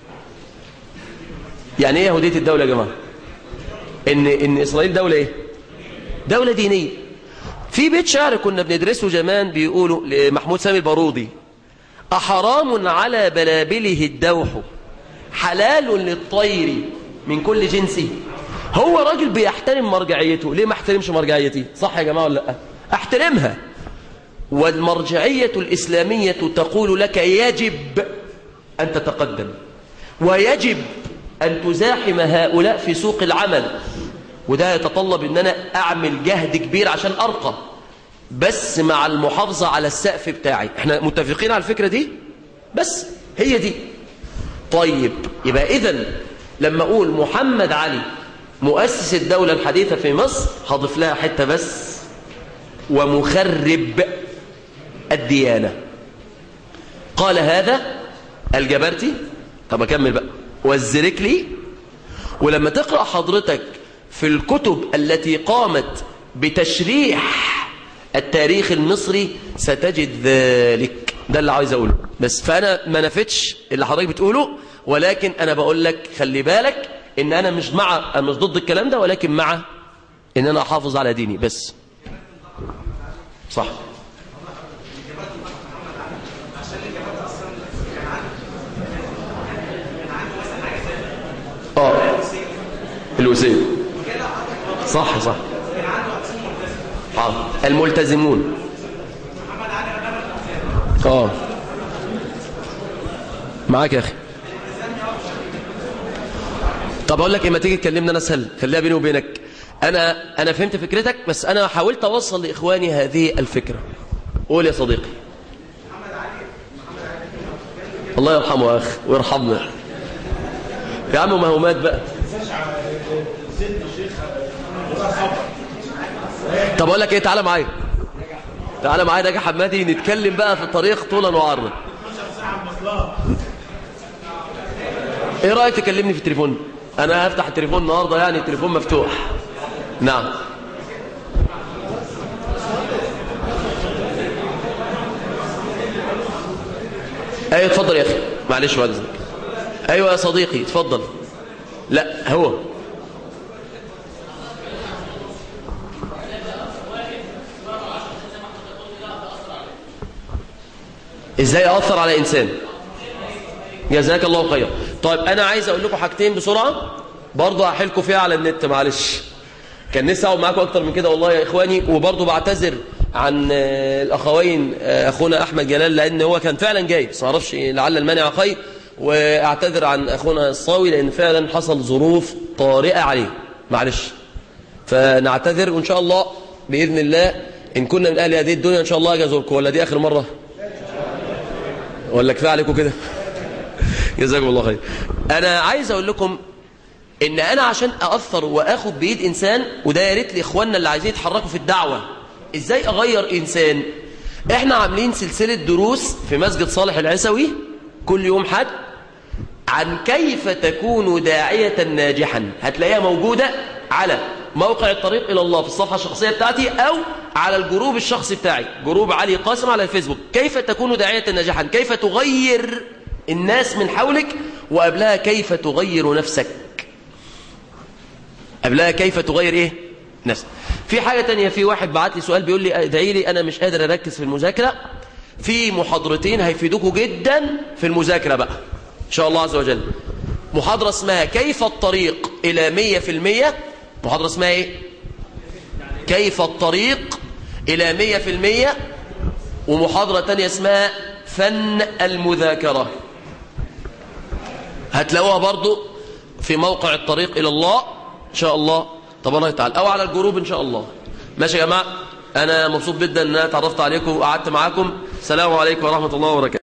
يعني إيه يهودية الدولة يا جماعة؟ إن, إن إسرائيل دولة إيه؟ دولة دينية في بيت شعر كنا بندرسه زمان بيقولوا لمحمود سامي البارودي أحرام على بلابله الدوح حلال للطير من كل جنسه هو راجل بيحترم مرجعيته ليه ما احترمش مرجعيتي صح يا جماعة ولا لا احترمها والمرجعية الإسلامية تقول لك يجب أن تتقدم ويجب أن تزاحم هؤلاء في سوق العمل وده يتطلب أن أنا أعمل جهد كبير عشان أرقى بس مع المحافظة على السقف بتاعي احنا متفقين على الفكرة دي بس هي دي طيب يبقى إذن لما أقول محمد علي مؤسس الدولة الحديثة في مصر هضيف لها حتة بس ومخرب الديانة قال هذا الجبرتي طب أكمل بقى والزركلي ولما تقرأ حضرتك في الكتب التي قامت بتشريح التاريخ المصري ستجد ذلك ده اللي عايز أقوله بس فأنا ما نفتش اللي حضرتك بتقوله ولكن أنا بقول لك خلي بالك إن أنا مش مع أنا مش ضد الكلام ده ولكن مع إن أنا أحافظ على ديني بس صح اه الوسيل صح صح اه الملتزمون اه معاك يا اخي طب اقول لك ايه ما تيجي تكلمنا انا اسهل خليها بيني وبينك انا انا فهمت فكرتك بس انا حاولت اوصل لاخواني هذه الفكره قول يا صديقي الله يرحمه يا اخ ويرحمنا يا عم ما هو مات بقى طب اقول لك ايه تعالى معايا تعالى معايا نجا حمادي نتكلم بقى في الطريق طولا وعرضا ايه رايك تكلمني في التليفون انا هفتح التليفون النهارده يعني التليفون مفتوح نعم ايوه اتفضل يا اخي معلش بعد اذنك ايوه يا صديقي اتفضل لا هو ازاي اثر على انسان جزاك الله خير طيب انا عايز اقول لكم حاجتين بسرعه برضه هحلكم فيها على النت معلش كان نفسي اقعد معاكم اكتر من كده والله يا اخواني وبرضه بعتذر عن آه، الاخوين آه، اخونا احمد جلال لان هو كان فعلا جاي بس ما اعرفش لعل المانع خير واعتذر عن اخونا الصاوي لان فعلا حصل ظروف طارئه عليه معلش فنعتذر وان شاء الله باذن الله ان كنا من اهل هذه الدنيا ان شاء الله اجي ازوركم ولا دي اخر مره ولا كفايه عليكم كده جزاكم الله خير انا عايز اقول لكم ان انا عشان ااثر واخد بايد انسان وده يا ريت لاخواننا اللي عايزين يتحركوا في الدعوه ازاي اغير انسان احنا عاملين سلسله دروس في مسجد صالح العسوي كل يوم حد عن كيف تكون داعيه ناجحا هتلاقيها موجوده على موقع الطريق الى الله في الصفحه الشخصيه بتاعتي او على الجروب الشخصي بتاعي جروب علي قاسم على الفيسبوك كيف تكون داعيه ناجحا كيف تغير الناس من حولك وقبلها كيف تغير نفسك قبلها كيف تغير ايه نفسك في حاجة تانية في واحد بعت لي سؤال بيقول لي ادعي لي انا مش قادر اركز في المذاكرة في محاضرتين هيفيدوكوا جدا في المذاكرة بقى ان شاء الله عز وجل محاضرة اسمها كيف الطريق الى مية في المية محاضرة اسمها ايه كيف الطريق الى مية في المية ومحاضرة تانية اسمها فن المذاكرة هتلاقوها برضو في موقع الطريق إلى الله إن شاء الله تبارك وتعالى أو على الجروب إن شاء الله ماشي يا جماعة أنا مبسوط جدا أن أنا اتعرفت عليكم وقعدت معاكم السلام عليكم ورحمة الله وبركاته